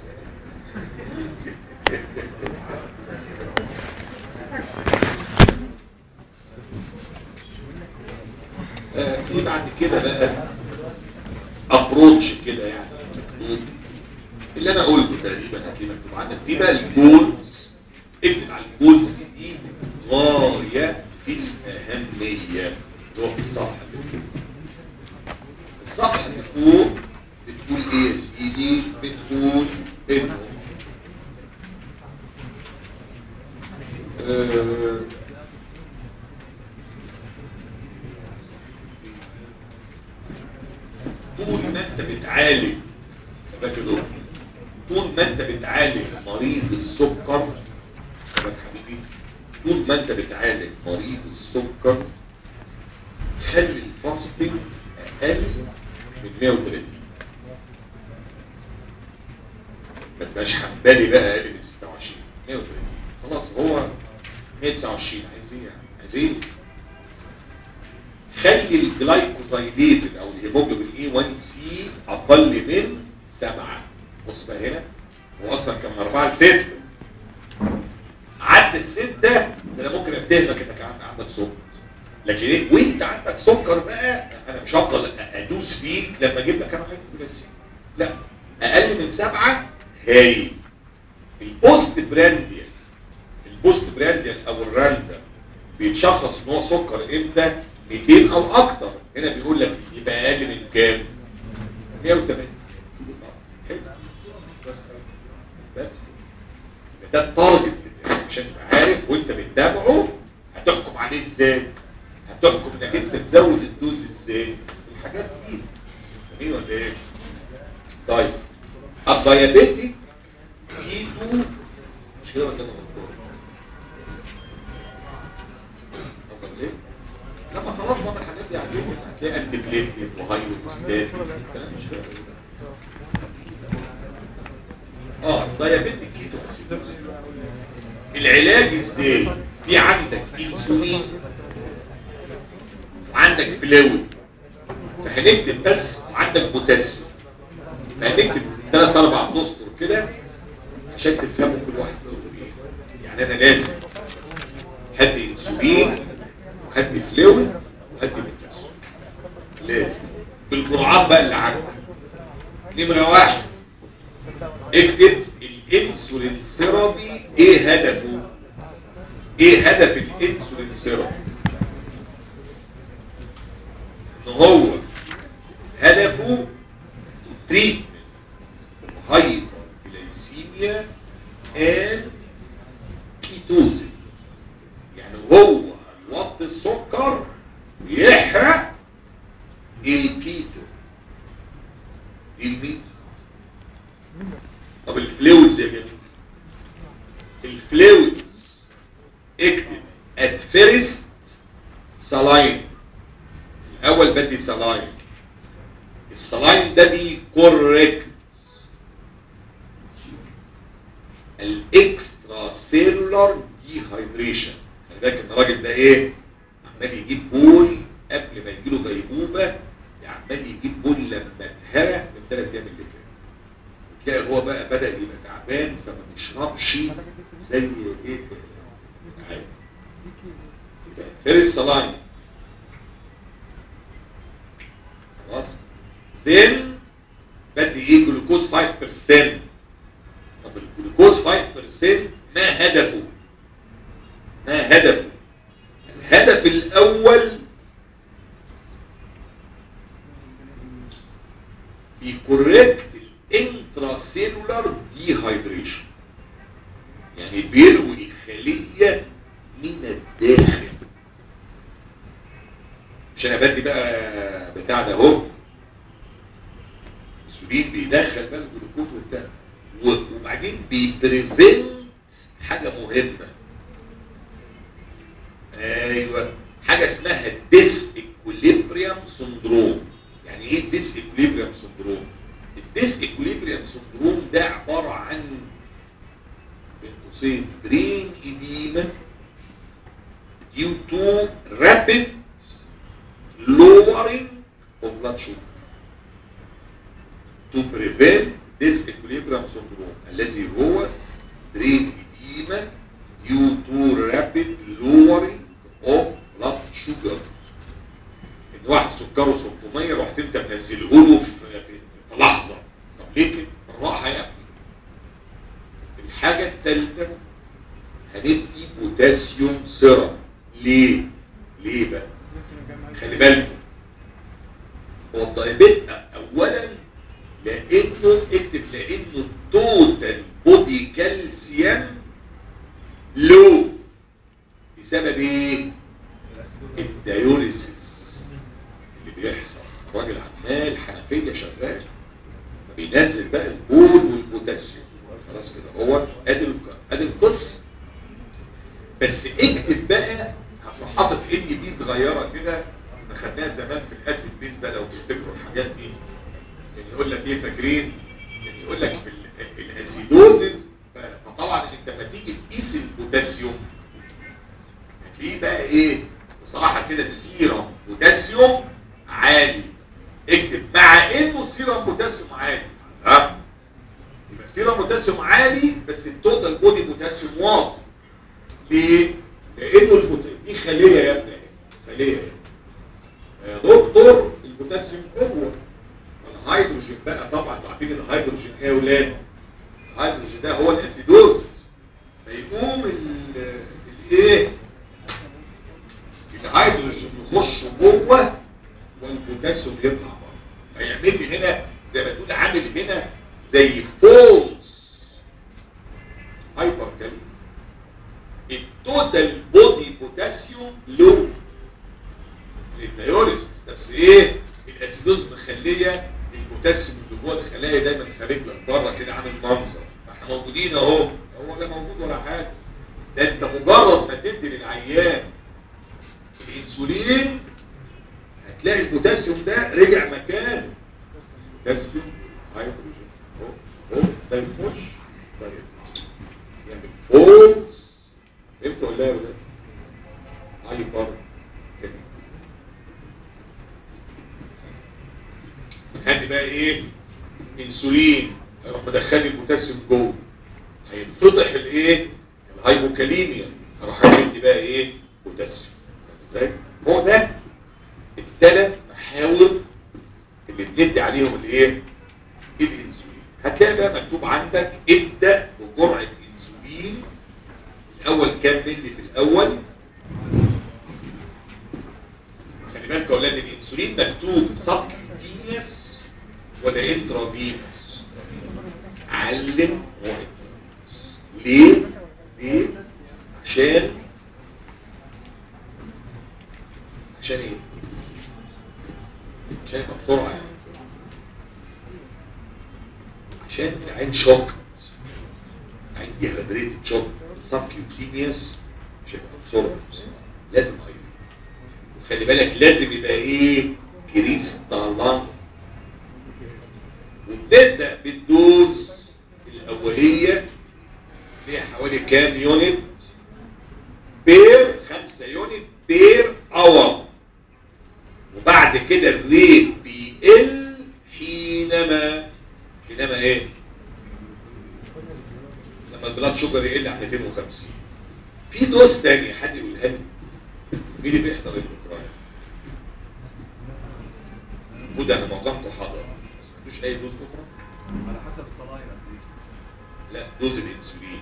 آه، في بعد كده بقى ابروتش كده يعني اللي انا قلته تقريبا هتلاقيه مكتوب عندك في بقى الجولز اكتب على الجولز دي غايه في الاهميه روح الصفحه اللي فوق. الصفحه اللي فوق بتقول ايه يا سيدي بتقول انه آه، طول ما انت بتعالج فاكر دول طول ما انت بتعالج مريض السكر فاكر حبيبي طول ما انت بتعالج مريض السكر خلي الفاستنج اقل من 130 ما تبقاش حبالي بقى اقل من 26 130 خلاص هو 129 عايز ايه يعني عايز ايه خلي الجلايكوزايليتد او الهيموجلوبين اي 1 سي اقل من 7 بص بقى هنا هو اصلا كان من 4 ل 6 عدى الستة ده انا ممكن اتهمك انك عند- عندك سكر لكن ايه وانت عندك سكر بقى انا مش هفضل ادوس فيك لما اجيب لك انا حاجه بس لا اقل من سبعه هايل البوست برانديال البوست برانديال او الراندم بيتشخص ان هو سكر امتى 200 او اكتر هنا بيقول لك يبقى اقل من كام 180 حلو. بس بس ده التارجت بتاعك عشان تبقى عارف وانت بتتابعه هتحكم عليه ازاي هتحكم انك انت تزود الدوز ازاي الحاجات دي جميل ولا ايه طيب الديابيتيك كيتو مش كده ولا انا غلطان حصل ليه لما خلاص بقى الحاجات دي عندهم هتلاقي انتي بليتلت وهايوستات الكلام مش كده اه ديابيتيك كيتو اسيدوز العلاج ازاي في عندك انسولين وعندك فلويد فهنكتب بس وعندك بوتاسيوم فهنكتب ثلاث اربع اسطر كده عشان تفهموا كل واحد بيقول ايه يعني انا لازم هدي انسولين وهدي فلويد وهدي بوتاسيوم لازم بالجرعات بقى اللي عندك نمره واحد اكتب الانسولين ثيرابي ايه هدفه ايه هدف الانسولين ثيرابي ان هو هدفه تريتمنت هايبر جلايسيميا اند كيتوزيس يعني هو هيوطي السكر ويحرق الكيتو دي الميزه طب الفلويدز يا جماعه الفلويدز اكتب at first saline الاول بدي saline السلاين ده بيكوركت الاكسترا سيلولار ديهايدريشن خلي بالك ان الراجل ده ايه عمال يجيب بول قبل ما يجيله غيبوبه عمال يجيب بول لما اتهرى من ثلاث ايام اللي فاتوا تلاقي هو بقى بدا يبقى تعبان فما بيشربش زي ايه عادي فيرست لاين خلاص then بدي ايه جلوكوز 5% طب الجلوكوز 5% ما هدفه ما هدفه الهدف الاول بيكوريكت الانتراسيلولار ديهايدريشن يعني بيروي الخليه من الداخل مش انا بدي بقى بتاع ده اهو الانسولين بيدخل بقى الجلوكوز وبتاع و- وبعدين بيبريفنت حاجه مهمه ايوه حاجه اسمها الديس اكوليبريم سندروم يعني ايه الديس اكوليبريم سندروم الديس اكوليبريم سندروم ده عباره عن بين قوسين برين اديما due to rapid lowering of blood sugar to prevent disequilibrium syndrome الذي هو brain edema due to rapid lowering of blood sugar ان واحد سكره 600 رحت انت منزله له في, في, في لحظه طب ليه كده؟ بالراحه يا ابني الحاجه الثالثه هندي بوتاسيوم سيرم ليه؟ ليه بقى؟ خلي بالكم هو الدايبيت اولا لانه اكتب لانه التوتال بودي كالسيوم لو بسبب ايه؟ الدايوريسيس اللي بيحصل الراجل عمال حنفيه شغال بينزل بقى البول والبوتاسيوم خلاص كده هو ادي الق- ادي القصه بس اكتب بقى هتروح حاطط ان بي صغيره كده احنا خدناها زمان في الاسيد بيز بقى لو تفتكروا الحاجات دي يعني يقول لك ايه فاكرين يعني يقول لك في ال- في الاسيدوزز ف- فطبعا انت لما تيجي تقيس البوتاسيوم هتلاقيه بقى ايه بصراحه كده السيرم بوتاسيوم عالي اكتب مع انه السيرم بوتاسيوم عالي ها يبقى السيرم بوتاسيوم عالي بس التوتال بودي بوتاسيوم واطي ليه؟ لانه البوتاسيوم دي خليه يا ابني خليه يا دكتور البوتاسيوم جوه الهيدروجين بقى طبعا انتوا عارفين الهيدروجين ايه يا اولاد؟ الهيدروجين ده هو الاسيدوز فيقوم ال- الايه؟ الهيدروجين يخش جوه والبوتاسيوم يطلع بره هيعمل لي هنا زي ما تقول عامل هنا زي فولز هايبر كالوري التوتال بودي بوتاسيوم لو للدايوريس بس ايه الاسيدوز مخليه البوتاسيوم اللي جوه الخلايا دايما خارج لك بره كده عامل منظر احنا موجودين اهو هو ده موجود ولا حاجه ده انت مجرد ما تدي للعيان الانسولين هتلاقي البوتاسيوم ده رجع مكانه بوتاسيوم هيدروجين اهو اهو ده يخش ده يطلع يعمل فولز امتى ولا يا ولاد هايبر كده هدي بقى ايه انسولين هيروح مدخل لي البوتاسيوم جوه هينفتح الايه الهايبوكاليميا هروح ادي بقى ايه بوتاسيوم ازاي هو ده الثلاث محاور اللي بندي عليهم الايه الانسولين هتلاقي بقى مكتوب عندك ابدا بجرعه انسولين الاول كام ملي في الاول خلي بالك يا اولاد الانسولين مكتوب سبكيوتينيوس ولا انترافينوس علم هو ليه ليه عشان عشان ايه عشان يبقى بسرعه يعني عشان العين شوكت عين ديهايدريتد شوك سبكيوتينيوس مش هيبقى بسرعه لازم ايضا وخلي بالك لازم يبقى ايه كريستالان وبنبدا بالدوز الاوليه فيها حوالي كام يونت بير 5 يونت بير اور بعد كده الريت بيقل حينما حينما ايه لما البلاد شوجر يقل عن 250 في دوز تاني حد يقولها لي مين اللي بيحضر الدكتوراه وده انا معظمكم حاضر بس مفيش اي دوز اخرى على حسب الصلاة قد ايه لا دوز الانسولين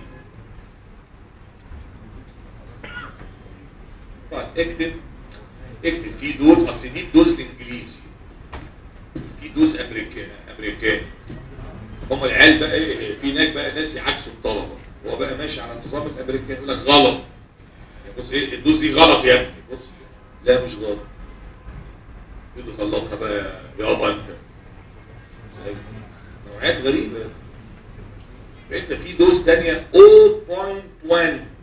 طيب اكتب اكتب في دوز اصل دي دوز انجليزي في دوز امريكان امريكان هم العيال بقى ايه في هناك بقى ناس يعكسوا الطلبه هو بقى ماشي على النظام الامريكاني يقول لك غلط يا بص ايه الدوز دي غلط يا ابني بص لا مش غلط يقول لي غلطها بقى يابا انت نوعيات غريبه فانت في دوز تانية 0.1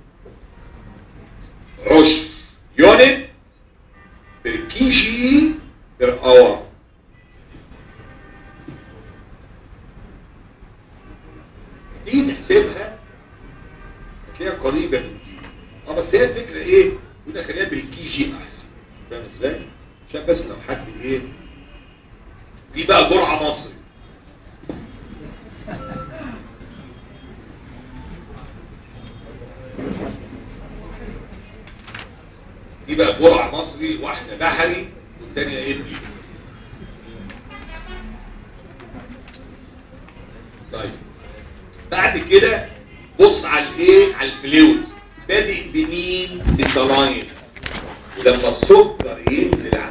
عشر يونت بير كي جي بير اور دي تحسبها هتلاقيها قريبة من دي اه بس هي الفكرة ايه؟ يقول خليها بالكي جي احسن فاهم ازاي؟ عشان بس لو حد ايه دي بقى جرعة مصري دي بقى جرعة مصري واحدة بحري والتانية ابلي طيب بعد كده بص على الايه على الفلويدز بادئ بمين بالضلاين ولما السكر ينزل عن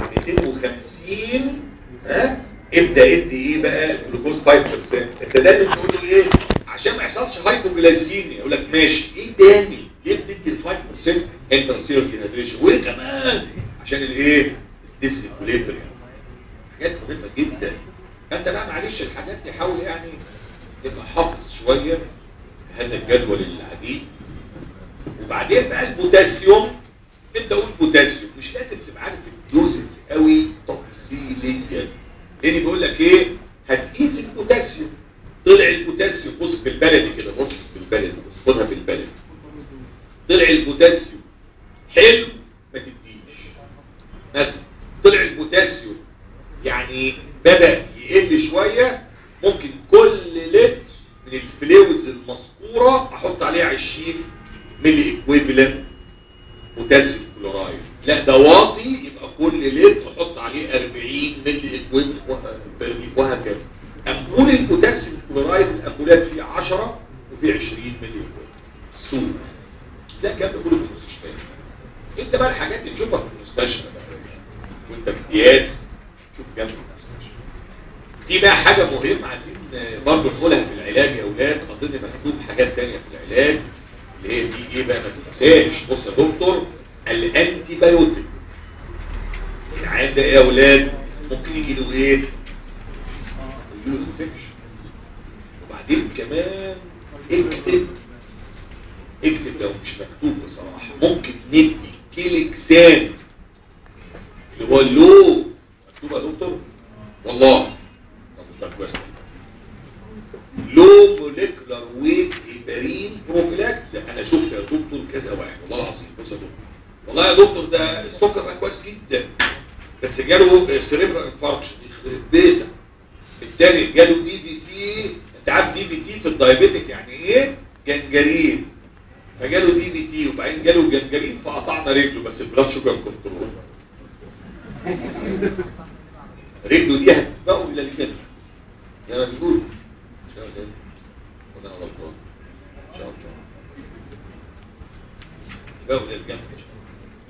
250 ها ابدا ادي ايه بقى جلوكوز 5% انت دايما تقول له ايه عشان ما يحصلش هايبوجلايسيميا يقول لك ماشي ايه تاني ليه بتدي ال 5% انترسيرال ديهيدريشن وايه كمان عشان الايه الديس اكوليبريم حاجات مهمه جدا فانت بقى معلش الحاجات دي حاول يعني تبقى حافظ شويه هذا الجدول العديد وبعدين بقى البوتاسيوم انت قول بوتاسيوم مش لازم تبقى عارف الدوزز قوي تفصيليا لان بيقول لك ايه هتقيس البوتاسيوم طلع البوتاسيوم بص بالبلدي كده بص بالبلدي بص خدها بالبلدي طلع البوتاسيوم حلو ما تديش مثلا طلع البوتاسيوم يعني بدا يقل شويه ممكن كل لتر من الفلويدز المذكوره احط عليها 20 ملي ايكويفالنت بوتاسيوم كلورايد لا ده واطي يبقى كل لتر احط عليه 40 ملي ايكويفالنت وهكذا امبول البوتاسيوم كلورايد الامبولات فيه 10 وفيه 20 ملي ايكويفالنت السوق ده الكلام ده كله في المستشفيات انت بقى الحاجات دي تشوفها في المستشفى بقى وانت في امتياز شوف جنب المستشفى دي بقى حاجة مهمة عايزين برضه نقولها في العلاج يا اولاد اظن مكتوب حاجات تانية في العلاج اللي هي دي ايه بقى ما تنساش بص يا دكتور الانتي بايوتيك العيان ده ايه يا اولاد ممكن يجي له ايه يجي له انفكشن وبعدين كمان اكتب اكتب لو مش مكتوب بصراحة ممكن ندي كيلكسان اللي هو اللو مكتوب يا دكتور والله طب ده كويس لو موليكولار ويت هيبرين بروفيلاكس لا انا شفت يا دكتور كذا واحد والله العظيم بص يا دكتور والله يا دكتور ده السكر بقى كويس جدا بس جاله سيريبرال انفاركشن يخرب بيتك التاني جاله دي في تي انت عارف دي في تي في الدايابيتك يعني ايه جنجرين فجاله دي في تي وبعدين جاله جنجرين فقطعنا رجله بس البلاد شوجر كنترول رجله دي هتسبقه الى الجنه زي ما بيقول ان شاء الله ولا انا غلطان ان شاء الله تسبقه الى الجنه ان شاء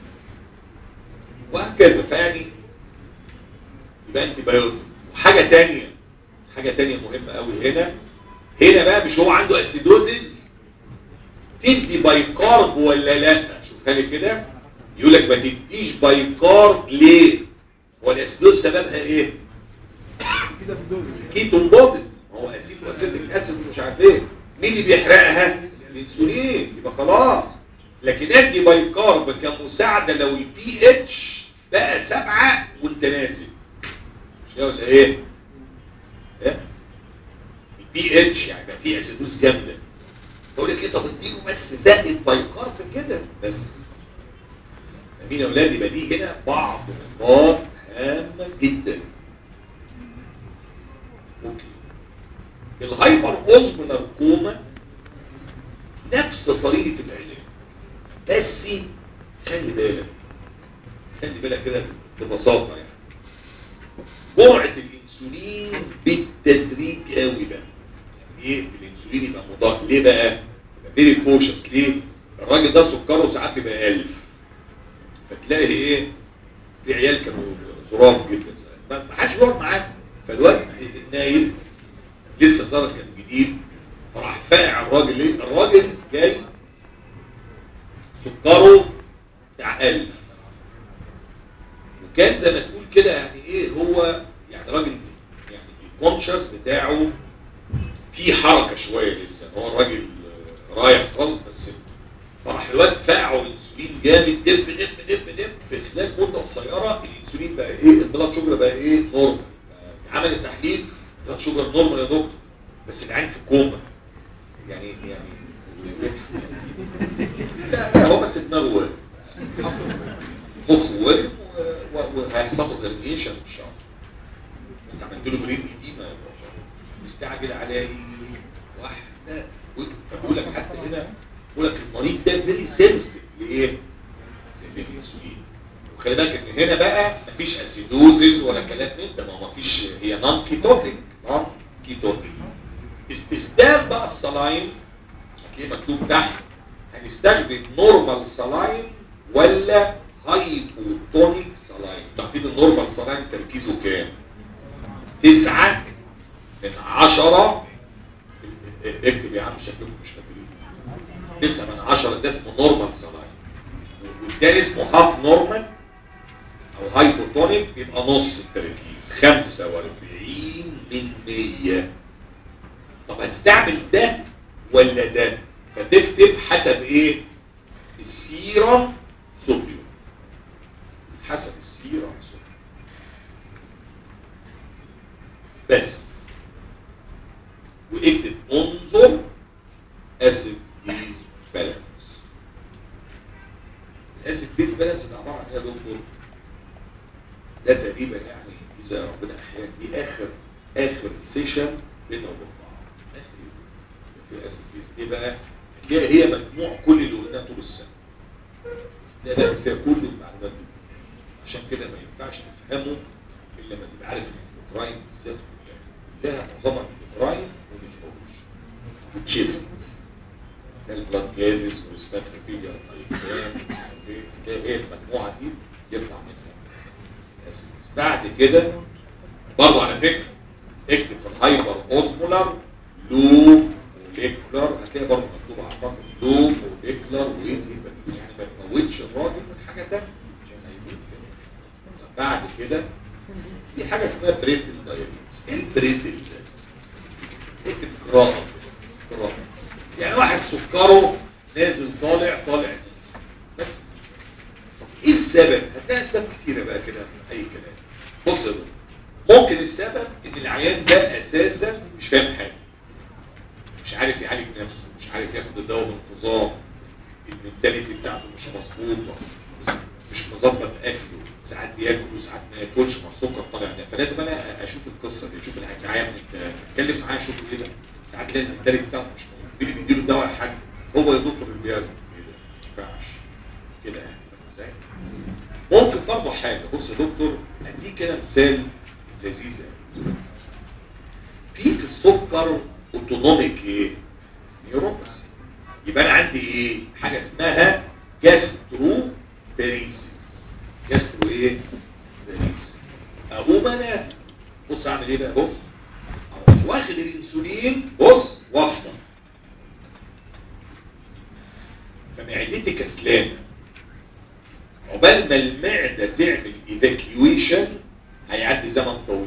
الله وهكذا فيعني يبقى انت بايوتيك وحاجه ثانيه حاجه ثانيه مهمه قوي هنا هنا بقى مش هو عنده اسيدوزيس تدي بايكارب ولا لا شوفها لي كده يقول لك ما تديش بايكارب ليه هو الاسيدوز سببها ايه كده في دول كيتون بودز هو اسيد واسيتيك اسيد ومش عارف ايه مين اللي بيحرقها الانسولين يبقى خلاص لكن ادي بايكارب كمساعده لو البي اتش بقى سبعة وانت نازل مش كده ولا ايه ايه البي اتش يعني بقى فيه اسيدوز جامده تقول لك ايه طب اديله بس زقه بايكارب كده بس مين يا اولاد يبقى دي هنا بعض نقاط هامة جدا اوكي الهايبر اوزمولار كوما نفس طريقة العلاج بس خلي بالك خلي بالك كده ببساطة يعني جرعة الانسولين بالتدريج قوي بقى يعني ايه الانسولين يبقى مضاد ليه بقى؟ يبقى فيري كوشس ليه؟ الراجل ده سكره ساعات بيبقى 1000 فتلاقي ايه؟ في عيال كانوا ظراف جدا ما ما حدش بيقعد معاه فالواد النايم لسه صار كان جديد راح فاقع الراجل ايه؟ الراجل جاي سكره بتاع 1000 وكان زي ما تقول كده يعني ايه هو يعني راجل يعني الكونشس بتاعه في حركه شويه لسه هو الراجل آه، رايح خالص بس فراح الواد فاقعه انسولين جامد دب دب دب دب في خلال مده قصيره الانسولين بقى ايه البلاد شوجر بقى ايه نورمال آه، عمل التحليل بلاد شوجر نورمال يا دكتور بس العين في كوما يعني يعني لا لا هو بس دماغه واقف. حصل مخه واقف و- و- وهيحصل له هرنيشن ان شاء الله انت عملت له برين قديمه يا باشا مستعجل على واحده و- فبقول لك حتى هنا بقول لك المريض ده فيري سنسيتيف لايه؟ للانسولين وخلي بالك ان هنا بقى مفيش اسيدوزز ولا كلام من ده ما هو مفيش هي نون كيتوتيك نون كيتوتيك استخدام بقى الصلاين هتلاقيه مكتوب تحت هنستخدم نورمال صلاين ولا هايبوتونيك صلاين عارفين النورمال صلاين تركيزه كام؟ تسعة من عشرة اكتب يا عم شكلكم مش فاكرين تسعة من عشرة ده اسمه نورمال صلاين والتاني اسمه هاف نورمال او هايبوتونيك يبقى نص التركيز 45 من 100 طب هتستعمل ده ولا ده فتكتب حسب ايه السيرم صوديوم حسب السيرم صوديوم بس واكتب انظر اسيد بيز بالانس الاسيد بيز بالانس ده عباره عن ايه يا دكتور ده تقريبا يعني اذا ربنا احيانا دي اخر اخر سيشن بيننا وبين بعض اخر في اسيد بيز ايه بقى هي هي مجموع كل اللي قلناه طول السنه ده داخل فيها كل المعلومات دي عشان كده ما ينفعش تفهمه الا لما تبقى عارف ان الاوكراين بالذات كلها كلها معظمها الاوكراين والنفروج والتشيست ده البلاد جازز والسباتروفيليا ده ايه المجموعه دي يطلع منها أسيد. بعد كده برضه على فكره اكتب في الهايبر اوزمولار لو موليكولار هتلاقي برضه مكتوب على الرقم لو موليكولار ويت يعني ما تموتش الراجل من حاجه ثانيه عشان هيموت كده. بعد كده في حاجه اسمها بريتل دايابيتس ايه البريتل ده؟ اكتب قراءه قراءه يعني واحد سكره نازل طالع طالع بس. طب ايه السبب؟ هتلاقي اسباب كتيره بقى كده اي كلام بص يا دكتور ممكن السبب ان العيان ده اساسا مش فاهم حاجه مش عارف يعالج نفسه مش عارف ياخد الدواء بانتظام المنتاليتي بتاعته مش مظبوطه مش مظبط اكله ساعات بياكل وساعات ما ياكلش مع السكر طالع ده فلازم انا اشوف القصه دي اشوف العيان انت اتكلم معاه اشوف كده ساعات تلاقي المنتاليتي بتاعته مش مظبوط مين اللي بيديله الدواء يا حاج هو يا دكتور اللي بياخده ايه ده ما ينفعش كده يعني فاهم ازاي ممكن برضه حاجه بص يا دكتور اديك كده مثال لذيذ قوي في في السكر اوتونوميك ايه نيوروباثي يبقى انا عندي ايه حاجه اسمها جاسترو باريسيس جاسترو ايه باريسيس اقوم انا بص اعمل ايه بقى بص أروح واخد الانسولين بص وافضل فمعدتي كسلانه عقبال ما المعده تعمل ايفاكيويشن هيعدي زمن طويل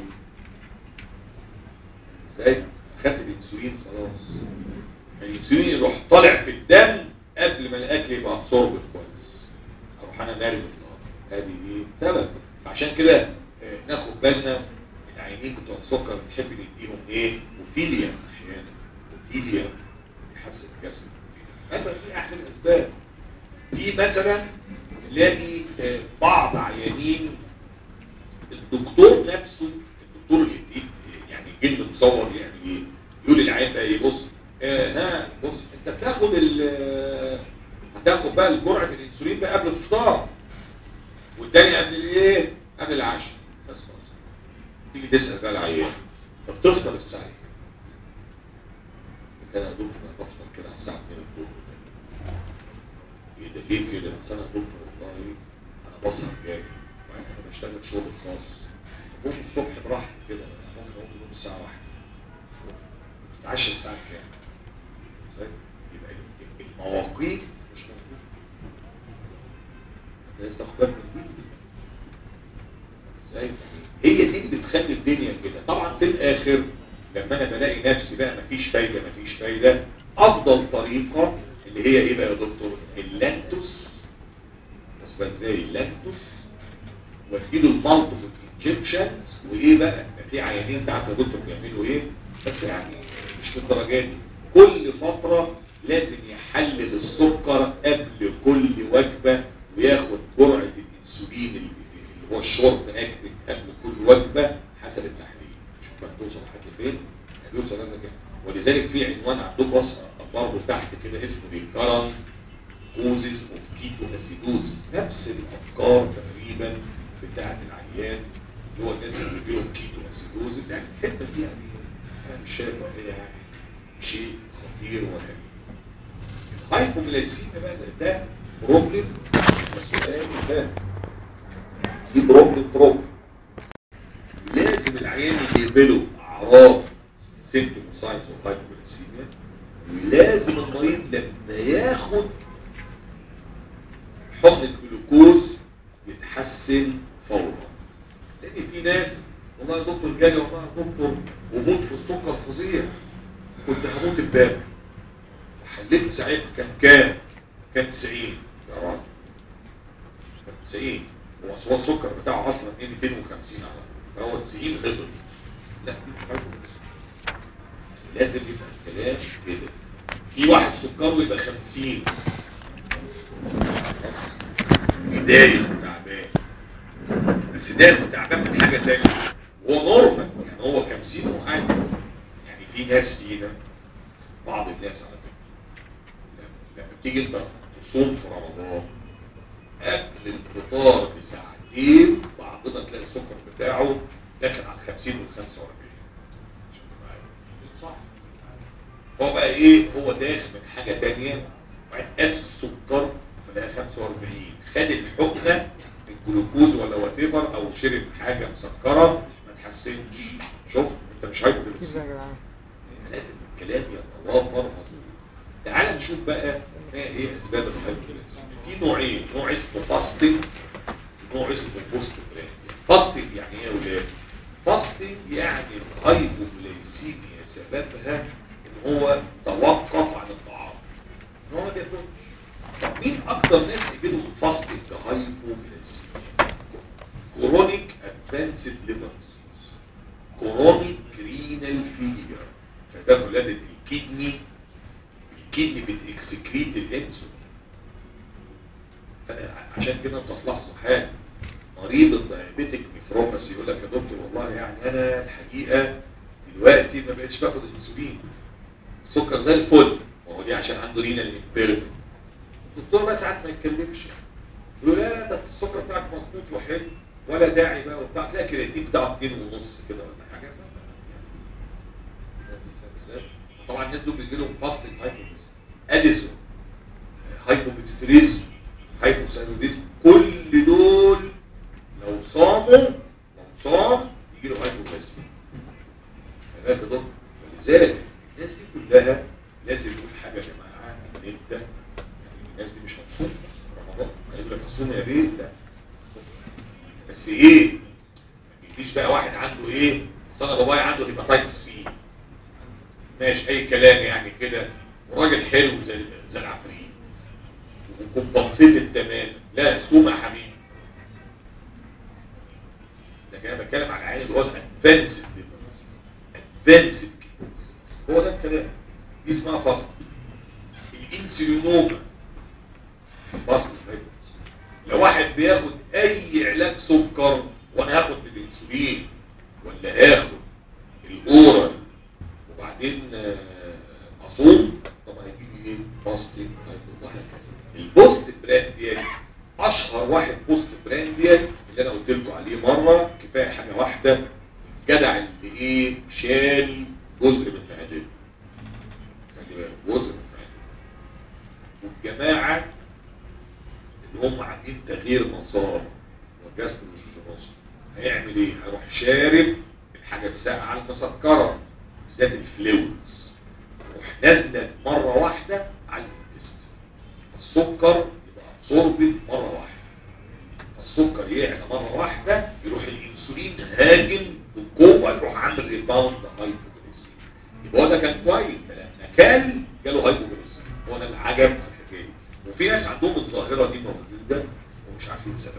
ازاي خدت الانسولين خلاص الانسولين يروح طالع في الدم قبل ما الاكل يبقى ابسورب كويس اروح انا مارد في الارض هذه دي سبب عشان كده آه، ناخد بالنا العينين بتوع السكر بنحب نديهم ايه اوتيليا احيانا اوتيليا يحسن الجسم مثلا في احد الاسباب في مثلا نلاقي آه، بعض عيانين الدكتور نفسه الدكتور اللي اللي- يعني جلد مصور يعني ايه يقول للعيان بقى ايه بص آه ها بص انت بتاخد ال هتاخد بقى جرعه الانسولين بقى قبل الفطار والتاني قبل الايه قبل العشاء بس خلاص تيجي تسال بقى العيان طب تفطر الساعه ايه؟ انا يا دكتور أنا بفطر كده على الساعه 2 الظهر ايه ده ليه كده بس انا يا دكتور والله انا بسهر جامد وبعدين انا بشتغل شغل خاص ممكن الصبح براحتي كده ممكن اقوم من الساعه 1 تتعشى الساعه كام؟ طيب، يبقى المواقيت مش موجوده لازم تاخد بالك من دي ازاي؟ هي دي اللي بتخلي الدنيا كده طبعا في الاخر لما انا بلاقي نفسي بقى مفيش فايده مفيش فايده افضل طريقه اللي هي ايه بقى يا دكتور اللانتوس بس بقى ازاي اللانتوس واديله المالتيبل انجكشنز وايه بقى ده في عيانين انت عارف يا دكتور بيعملوا ايه بس يعني مش للدرجه دي كل فتره لازم يحلل السكر قبل كل وجبه وياخد جرعه الانسولين اللي اللي هو الشورت اكتنج قبل كل وجبه حسب التحليل شوف هتوصل لحد فين هيوصل هذا كده ولذلك في عنوان عندكم وصف برضه تحت كده اسمه ريكارنت كوزز اوف كيتو اسيدوزز نفس الافكار تقريبا بتاعت العيان اللي هو الناس اللي بيجيلهم كيتو اسيدوزز يعني الحته دي يعني انا مش شايف ان هي يعني شيء خطير ولا الهايبوجلايسيميا بقى ده, ده بروبلم السؤال ده دي بروبلم بروبلم لازم العيان يقبله اعراض سيمتوم ساينز اوف هايبوجلايسيميا ولازم المريض لما ياخد حقن الجلوكوز يتحسن فورا لان في ناس والله يا دكتور جالي والله يا دكتور وموت في السكر فظيع كنت هموت امبارح حللت ساعتها كان كام؟ كان 90 يا راجل كان 90 هو أصل هو السكر بتاعه اصلا 250 على فهو 90 غضب لا دي حاجة بس. لازم يبقى الكلام كده في واحد سكره يبقى 50 بداية تعبان بس ده تعبان من حاجة تانية هو نورمال يعني هو 50 وعادي يعني في ناس فينا بعض الناس على فكرة لما- لما بتيجي انت تصوم في رمضان قبل الفطار بساعتين بعضنا تلاقي السكر بتاعه داخل على 50 وال 45 عشان تبقى عارف. صح هو بقى ايه هو داخل من حاجة تانية وبعدين قاس السكر فلقى 45 خد الحقنة الجلوكوز ولا وات او شرب حاجة مسكرة ما تحسنش شوف انت مش هايبر لازم الكلام يتوافر مظبوط تعال نشوف بقى ما ايه اسباب الهايبوغلايسيميا في نوعين نوع اسمه فاستنج ونوع اسمه بوست فاستنج يعني ايه يا ولاد فاستنج يعني الهايبوغلايسيميا سببها ان هو توقف عن الطعام ان هو ما بياكلش طب مين اكتر ناس يجيلهم فاستنج هايبوغلايسيميا كرونيك ادفانسد ليفر كرونيك رينال فيلير فده ولادة الكدني الكدني بتكسكريت الانسولين فأنا عشان كده انت تلاحظوا حاجه مريض الدايابيتك نيفروباثي يقول لك يا دكتور والله يعني انا الحقيقه دلوقتي ما بقتش باخد الانسولين السكر زي الفل وهو دي عشان عنده رينال امبيرمنت الدكتور بقى ساعات ما يتكلمش يقول لا لا ده السكر بتاعك مظبوط وحلو ولا داعي بقى وبتاع تلاقي الكرياتين بتاعه 2 ونص كده ولا حاجه طبعا الناس دول بيجي لهم فاستنج هايبوتيزم اديسون هايبوبيتيتريزم هايبوثايروديزم كل دول لو صاموا لو صام يجي له هايبوغلايسيميا فده كده ولذلك الناس دي كلها لازم يقول حاجه يا جماعه ان انت يعني الناس دي مش هتصوم في رمضان هيقول لك اصوم يا بيه لا بس ايه ما يجيش بقى واحد عنده ايه اصل انا بابايا عنده هيباتايتس سي ماشي اي كلام يعني كده وراجل حلو زي زي العفريت وكومبنسيتد تماما لا سوم يا حبيبي لكن انا بتكلم على العين اللي هو الادفانسد ادفانسد هو ده الكلام دي اسمها فاست الانسولينوما فاست لو واحد بياخد اي علاج سكر وانا هاخد الانسولين ولا هاخد الاورال وبعدين آه، اصوم طب هيجي لي ايه فاستنج وهكذا البوست برانديال اشهر واحد بوست برانديال اللي انا قلت لكم عليه مره كفايه حاجه واحده جدع اللي ايه شال جزء من معدته خلي بالك جزء من معدته والجماعه اللي هم عاملين تغيير مسار والجاستروجينوس هيعمل ايه؟ هيروح شارب الحاجه الساقعه المسكره بالذات الفلويدز يروح نازله مره واحده على الانتست السكر يبقى ابسوربد مره واحده السكر يعلى مره واحده يروح الانسولين هاجم بالقوه يروح عامل ريباوند هايبوجليسيميا يبقى هو ده كان كويس ده لما كل جاله هايبوجليسيميا هو ده العجب في الحكايه دي. وفي ناس عندهم الظاهره دي موجوده ومش عارفين سببها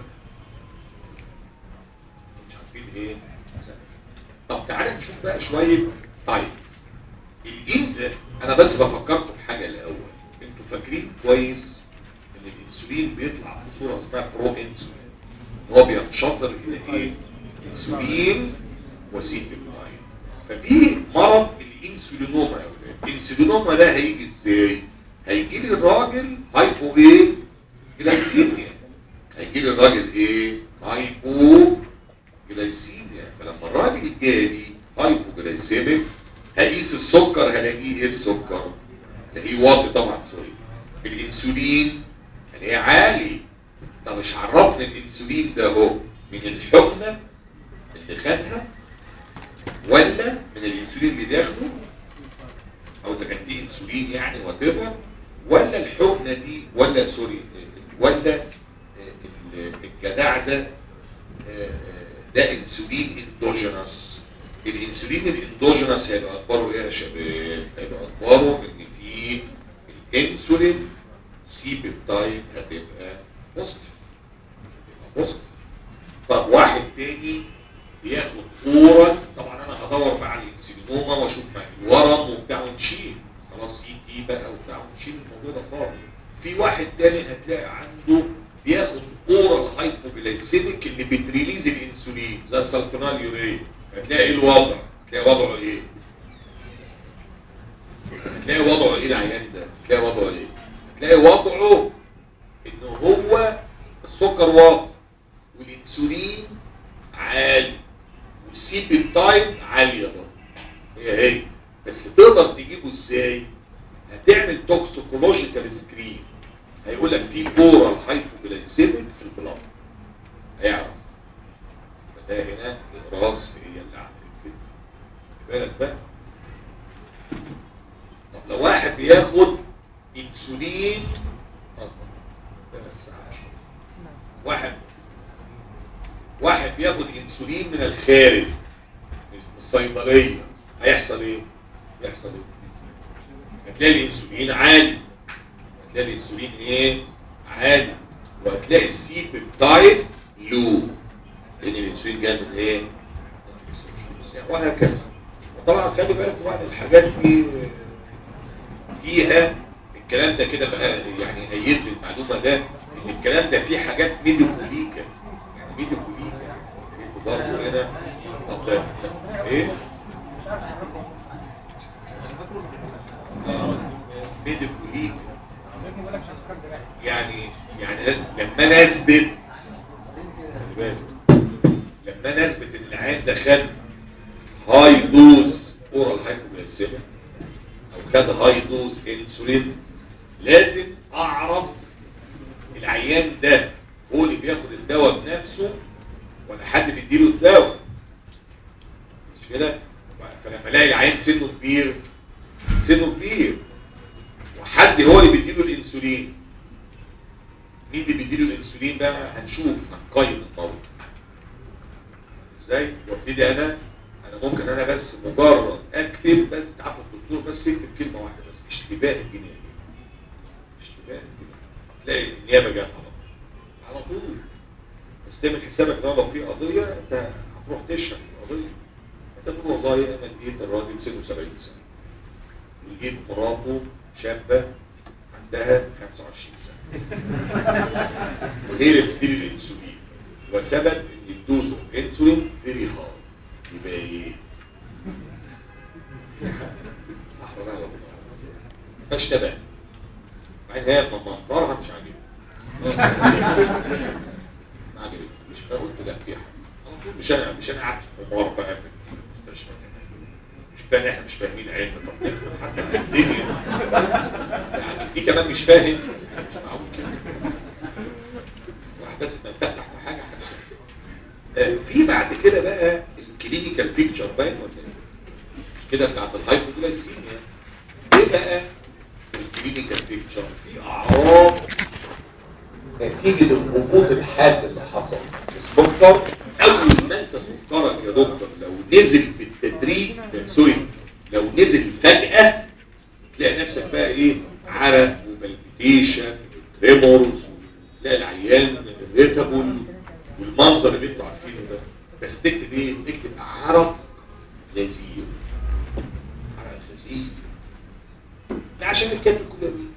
مش عارفين ايه سببها طب تعالى نشوف بقى شويه تايبس الجينز انا بس بفكركم بحاجه الاول انتوا فاكرين كويس ان الانسولين بيطلع بصوره اسمها برو انسولين هو بينشطر الى ايه انسولين وسيتوكاين ففي مرض الانسولينوما يا ولاد الانسولينوما ده هيجي ازاي هيجي لي الراجل هايبو ايه جلايسيميا هيجي لي الراجل ايه هايبو جلايسيميا فلما الراجل جالي هايبو جلايسيميك هقيس السكر هلاقيه ايه السكر هلاقيه واطي طبعا سوري الانسولين هلاقيه عالي طب مش عرفنا الانسولين ده هو من الحقنه اللي خدها ولا من الانسولين اللي بياخده او اذا كان دي انسولين يعني وات ولا الحقنه دي ولا سوري ولا الجدع ده ده انسولين اندوجينوس الانسولين الاندوجينوس هيبقى اخباره ايه يا شباب هيبقى اخباره ان في الانسولين سي بيبتايد هتبقى بوزيتيف هتبقى بوزيتيف طب واحد تاني بياخد اورال طبعا انا هدور بقى على الانسولينوما واشوف بقى الورم وبتاع ونشيل خلاص سي تي بقى وبتاع ونشيل الموضوع ده خالص في واحد تاني هتلاقي عنده بياخد اورال هايبوجلايسيميك اللي بتريليز الانسولين زي السلفونال يوريا هتلاقي ايه الوضع هتلاقي وضعه ايه هتلاقي وضعه ايه العيان ده هتلاقي وضعه ايه هتلاقي وضعه ان هو السكر واطي والانسولين عالي والسي بيبتايد عاليه برضه هي هي بس تقدر تجيبه ازاي هتعمل توكسيكولوجيكال سكرين هيقول لك في اورال هايبوجلايسيميك في البلاد هيعرف فده هنا الاقراص هي اللي عملت كده خلي بالك بقى طب لو واحد بياخد انسولين ثلاث ساعات واحد واحد بياخد انسولين من الخارج من الصيدليه هيحصل ايه؟ يحصل ايه؟ هتلاقي الانسولين عالي هتلاقي الانسولين ايه؟ عالي وهتلاقي السي بيبتايد لو لان الانسولين جاي من ايه؟ وهكذا وطبعا خلي بالك بقى إن الحاجات دي فيها الكلام ده كده بقى يعني هيث لي المعلومه ده ان الكلام ده فيه حاجات ميديكوليكا يعني ميديكوليكا انتوا برضه هنا طب ده ده ايه؟ آه، ميديكوليكا يعني يعني لما انا اثبت خلي بالك، لما انا اثبت ان العيان ده خد هاي دوز اورال هايبوجلايسيميا او خد هاي دوز انسولين لازم اعرف العيان ده هو اللي بياخد الدواء بنفسه ولا حد بيديله الدواء مش كده فلما الاقي العيان سنه كبير سنه كبير وحد هو اللي بيديله الانسولين مين اللي بيديله الانسولين بقى هنشوف هنقيم الطاوله ازاي وابتدي انا انا ممكن انا بس مجرد اكتب بس تعرف الدكتور بس يكتب كلمه واحده بس اشتباه الجنيه اشتباه الجنيه تلاقي النيابه جت على طول على طول بس تعمل حسابك ان لو في قضيه انت هتروح تشرح القضيه انت تقول والله انا اديت الراجل سنه 70 سنه ولقيت مراته شابه عندها 25 سنه وهي اللي بتدير الانسولين وثبت ان الدوز اوف انسولين فيري هاي يبقى ايه؟ صح ولا لا؟ مش تبع بعدين هي منظرها مش عاجبني ما عجبني مش قلت لا في حاجه على طول مش انا مش انا قعدت حمار بقى في المستشفى مش فاهم احنا مش فاهمين علم طب نفهم حتى في الدنيا يعني دي كمان مش فاهم مش معقول كده واحد بس ما فتح في حاجه حاجه آه، في بعد كده بقى الكلينيكال بيكتشر باين ولا ايه؟ مش كده بتاعت الهايبوجلايسيميا ايه بقى الكلينيكال بيكتشر في اعراض نتيجة الهبوط الحاد اللي حصل في السكر أول ما أنت سكرك يا دكتور لو نزل بالتدريج سوري لو نزل فجأة تلاقي نفسك بقى إيه عرق وبلبيتيشن تريمورز تلاقي العيان irritable والمنظر اللي انتوا عارفينه ده بس تكتب ايه؟ تكتب عرق غزير عرق غزير ده عشان الكاتب كلها دي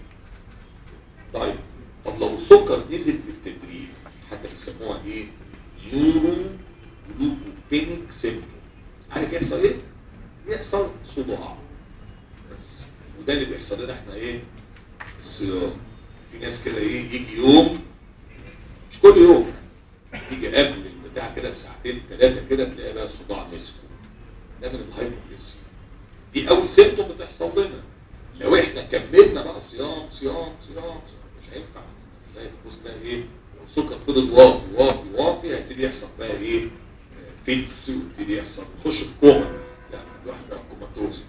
طيب طب لو السكر نزل بالتدريج حتى بيسموها ايه نيورو جلوكوبينيك سيمتوم عارف يحصل ايه بيحصل صداع بس وده اللي بيحصل لنا احنا ايه الصيام في ناس كده ايه يجي يوم مش كل يوم يجي قبل البتاع كده بساعتين ثلاثه كده تلاقي بقى الصداع مسكه ده من الهايبوكليسيا دي اول سيمتوم بتحصل لنا لو احنا كملنا بقى صيام صيام صيام, صيام مش هينفع زي تبص بقى ايه السكر فضل واطي واطي واطي هيبتدي يحصل بقى ايه آه، فيتس ويبتدي يحصل نخش في كوما لا الواحد بقى كوماتوز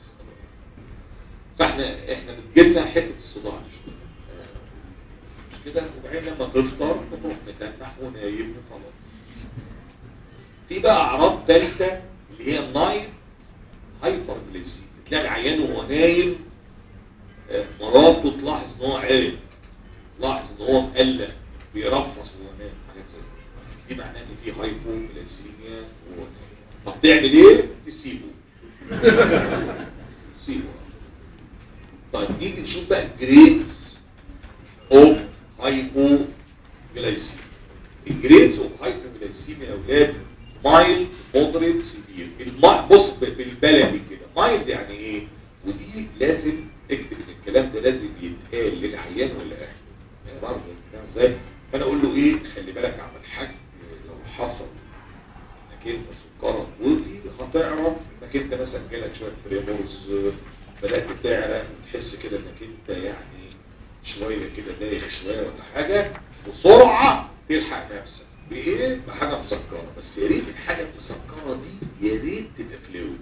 فاحنا احنا بتجيلنا حته الصداع دي شويه آه، مش كده وبعدين لما تفطر تروح متنح ونايم وخلاص في بقى اعراض ثالثه اللي هي النايم هايبر جليسيميا تلاقي عيان وهو نايم آه، مراته تلاحظ ان هو عرق لاحظ ان هو مقلق بيرفص وهو نايم حاجات زي كده. دي معناه ان في هايبوجليسيميا وهو نايم طب تعمل ايه؟ تسيبه سيبه طيب نيجي نشوف بقى الجريدز اوف هايبوجليسيميا الجريدز اوف هايبوجليسيميا يا اولاد مايلد مودريت سيفير بص بالبلدي كده مايلد يعني ايه ودي لازم اكتب ان الكلام ده لازم يتقال للعيان ولا اهله يعني برضه فاهم ازاي فانا اقول له ايه خلي بالك يا عم الحاج لو حصل انك انت سكرك وطي هتعرف انك انت مثلا جالك شويه بريمورز بدات تعرق وتحس كده انك انت يعني شويه كده دايخ شويه ولا حاجه بسرعه تلحق نفسك بايه؟ بحاجه مسكره بس يا ريت الحاجه المسكره دي يا ريت تبقى فلويد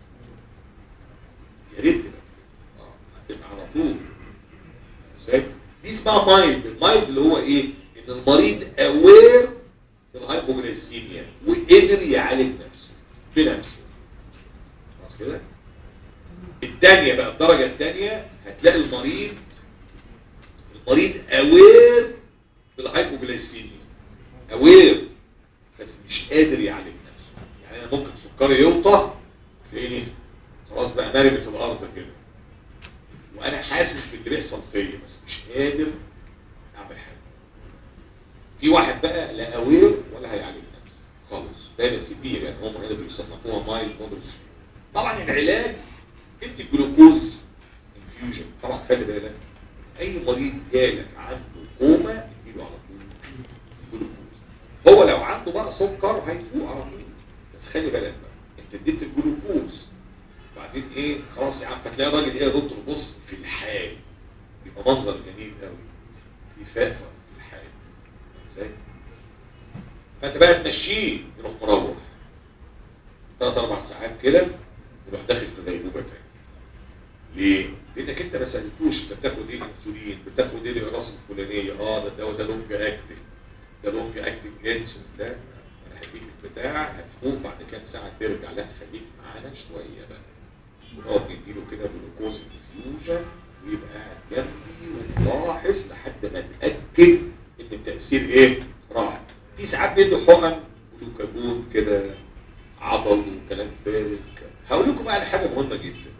يا ريت تبقى fluid. اه هتبقى على طول ازاي؟ دي اسمها مايلد المايلد اللي هو ايه؟ ان المريض اوير بالهايبوجليسيميا وقدر يعالج نفسه بنفسه خلاص كده؟ الثانيه بقى الدرجه الثانيه هتلاقي المريض المريض اوير بالهايبوجليسيميا اوير بس مش قادر يعالج نفسه يعني انا ممكن سكري يوطى تلاقيني خلاص بقى مرمي في الارض كده وانا حاسس باللي بيحصل فيا بس مش قادر اعمل حاجه في واحد بقى لا اوير ولا هيعالج نفسه خالص ده بس كبير يعني هم هنا بيصنفوها مايل مودرس طبعا العلاج ادي جلوكوز انفيوجن طبعا خلي بالك اي مريض جالك عنده كوما اديله على طول جلوكوز هو لو عنده بقى سكر هيفوق على طول بس خلي بالك بقى انت اديت الجلوكوز بعدين ايه خلاص يا عم فتلاقي الراجل ايه يا دكتور بص في الحال يبقى منظر جميل قوي في فاقه في الحال ازاي فانت بقى تمشيه يروح مروح ثلاث اربع ساعات كده يروح داخل في غيبوبه تاني ليه؟ لانك انت ما سالتوش انت بتاخد ايه انسولين بتاخد ايه الاقراص الفلانيه اه ده الدواء ده لونج اكتنج ده لونج اكتنج انسولين ده انا هديك البتاع هتفوق بعد كام ساعه ترجع لا خليك معانا شويه بقى ونقعد نديله كده جلوكوز انفيوجن ويبقى قاعد جنبي ونلاحظ لحد ما نتاكد ان التاثير ايه؟ راح في ساعات بيدوا حقن جلوكاجون كده عضل وكلام فارغ هقول لكم بقى على حاجه مهمه جدا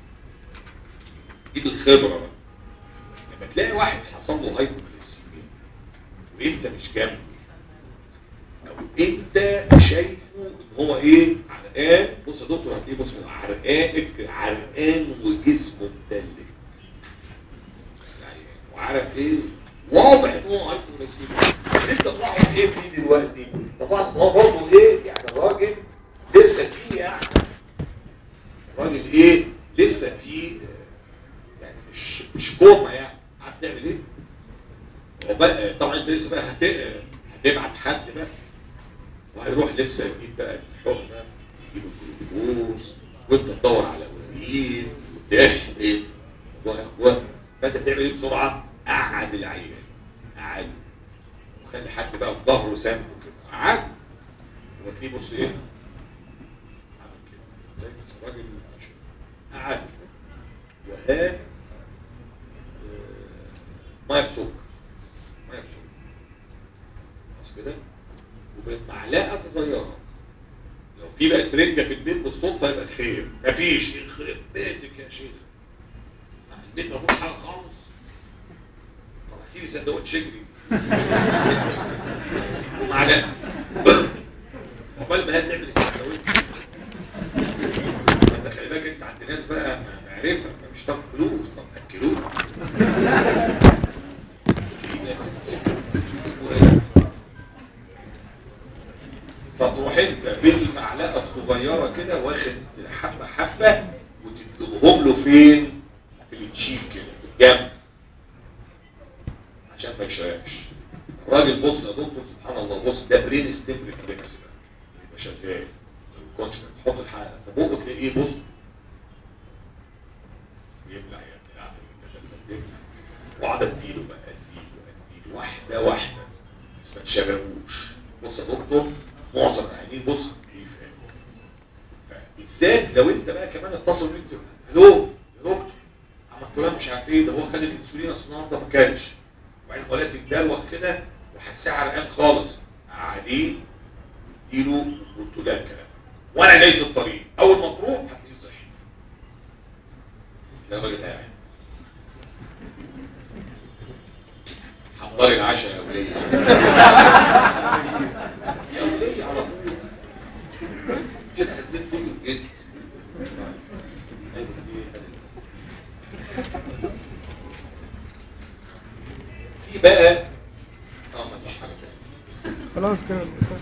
دي بالخبره بقى لما تلاقي واحد حصل له هايبوكليسيميا وانت مش جنبه او انت شايفه ان هو ايه عرقان بص يا دكتور هتلاقيه بص عرقان عرقان وجسمه مدلك يعني وعارف ايه واضح ان هو عارف نفسه بس انت تلاحظ ايه فيه دلوقتي تلاحظ ان هو برضه ايه يعني الراجل لسه فيه يعني الراجل ايه لسه فيه آه، يعني مش مش كوما يعني عارف تعمل ايه وبقى طبعا انت لسه بقى هت- هتبعت حد بقى وهيروح لسه يجيب بقى الحقنه يجيب الفلوس وانت تدور على وريد وتحقن واخوان فانت تعمل ايه بسرعه؟ قعد العيان قعد وخلي حد بقى في ظهره سامه كده قعد وتلاقيه بص ايه؟ عمل كده زي بس الراجل قعد وهات آه، ميه بسكر ميه بسكر خلاص كده وبمعلقه صغيره لو في بقى سرنجه في البيت بالصدفه يبقى خير مفيش يخرب بيتك يا شيخ البيت ما فيهوش حاجه خالص طب احكي لي سندوتش شجري ومعلقه عقبال ما هي تعمل السندوتش انت خلي بالك انت عند ناس بقى معرفه مش تاخد فلوس طب اكلوه في ناس فتروح انت بالمعلقه الصغيره كده واخد حبه حبه وتدلقهم له فين؟ في التشيك كده في الجنب عشان ما يشربش الراجل بص يا دكتور سبحان الله بص ده برين ستيم ريفلكس بقى يبقى شغال ما يكونش تحط الحلقه في بقه تلاقيه بص يبلع يا ابني عارف انت ده وقعد اديله بقى اديله اديله واحده واحده بس ما تشربوش بص يا دكتور معظم العيانين بص كيف بالذات لو انت بقى كمان اتصل بيك تقول الو يا دكتور عم فلان مش عارف ايه ده هو خد الانسولين اصل النهارده ما كانش وبعدين ولاد الدلوخ كده وحساه عرقان خالص قاعدين اديله وقلت له الكلام وانا جاي في الطريق اول ما تروح هتلاقيه صحي ده الراجل قاعد حضري العشاء يا وليه يا وليه على طول كده هزيت كل الجد في بقى اه ما فيش حاجه تانية خلاص كده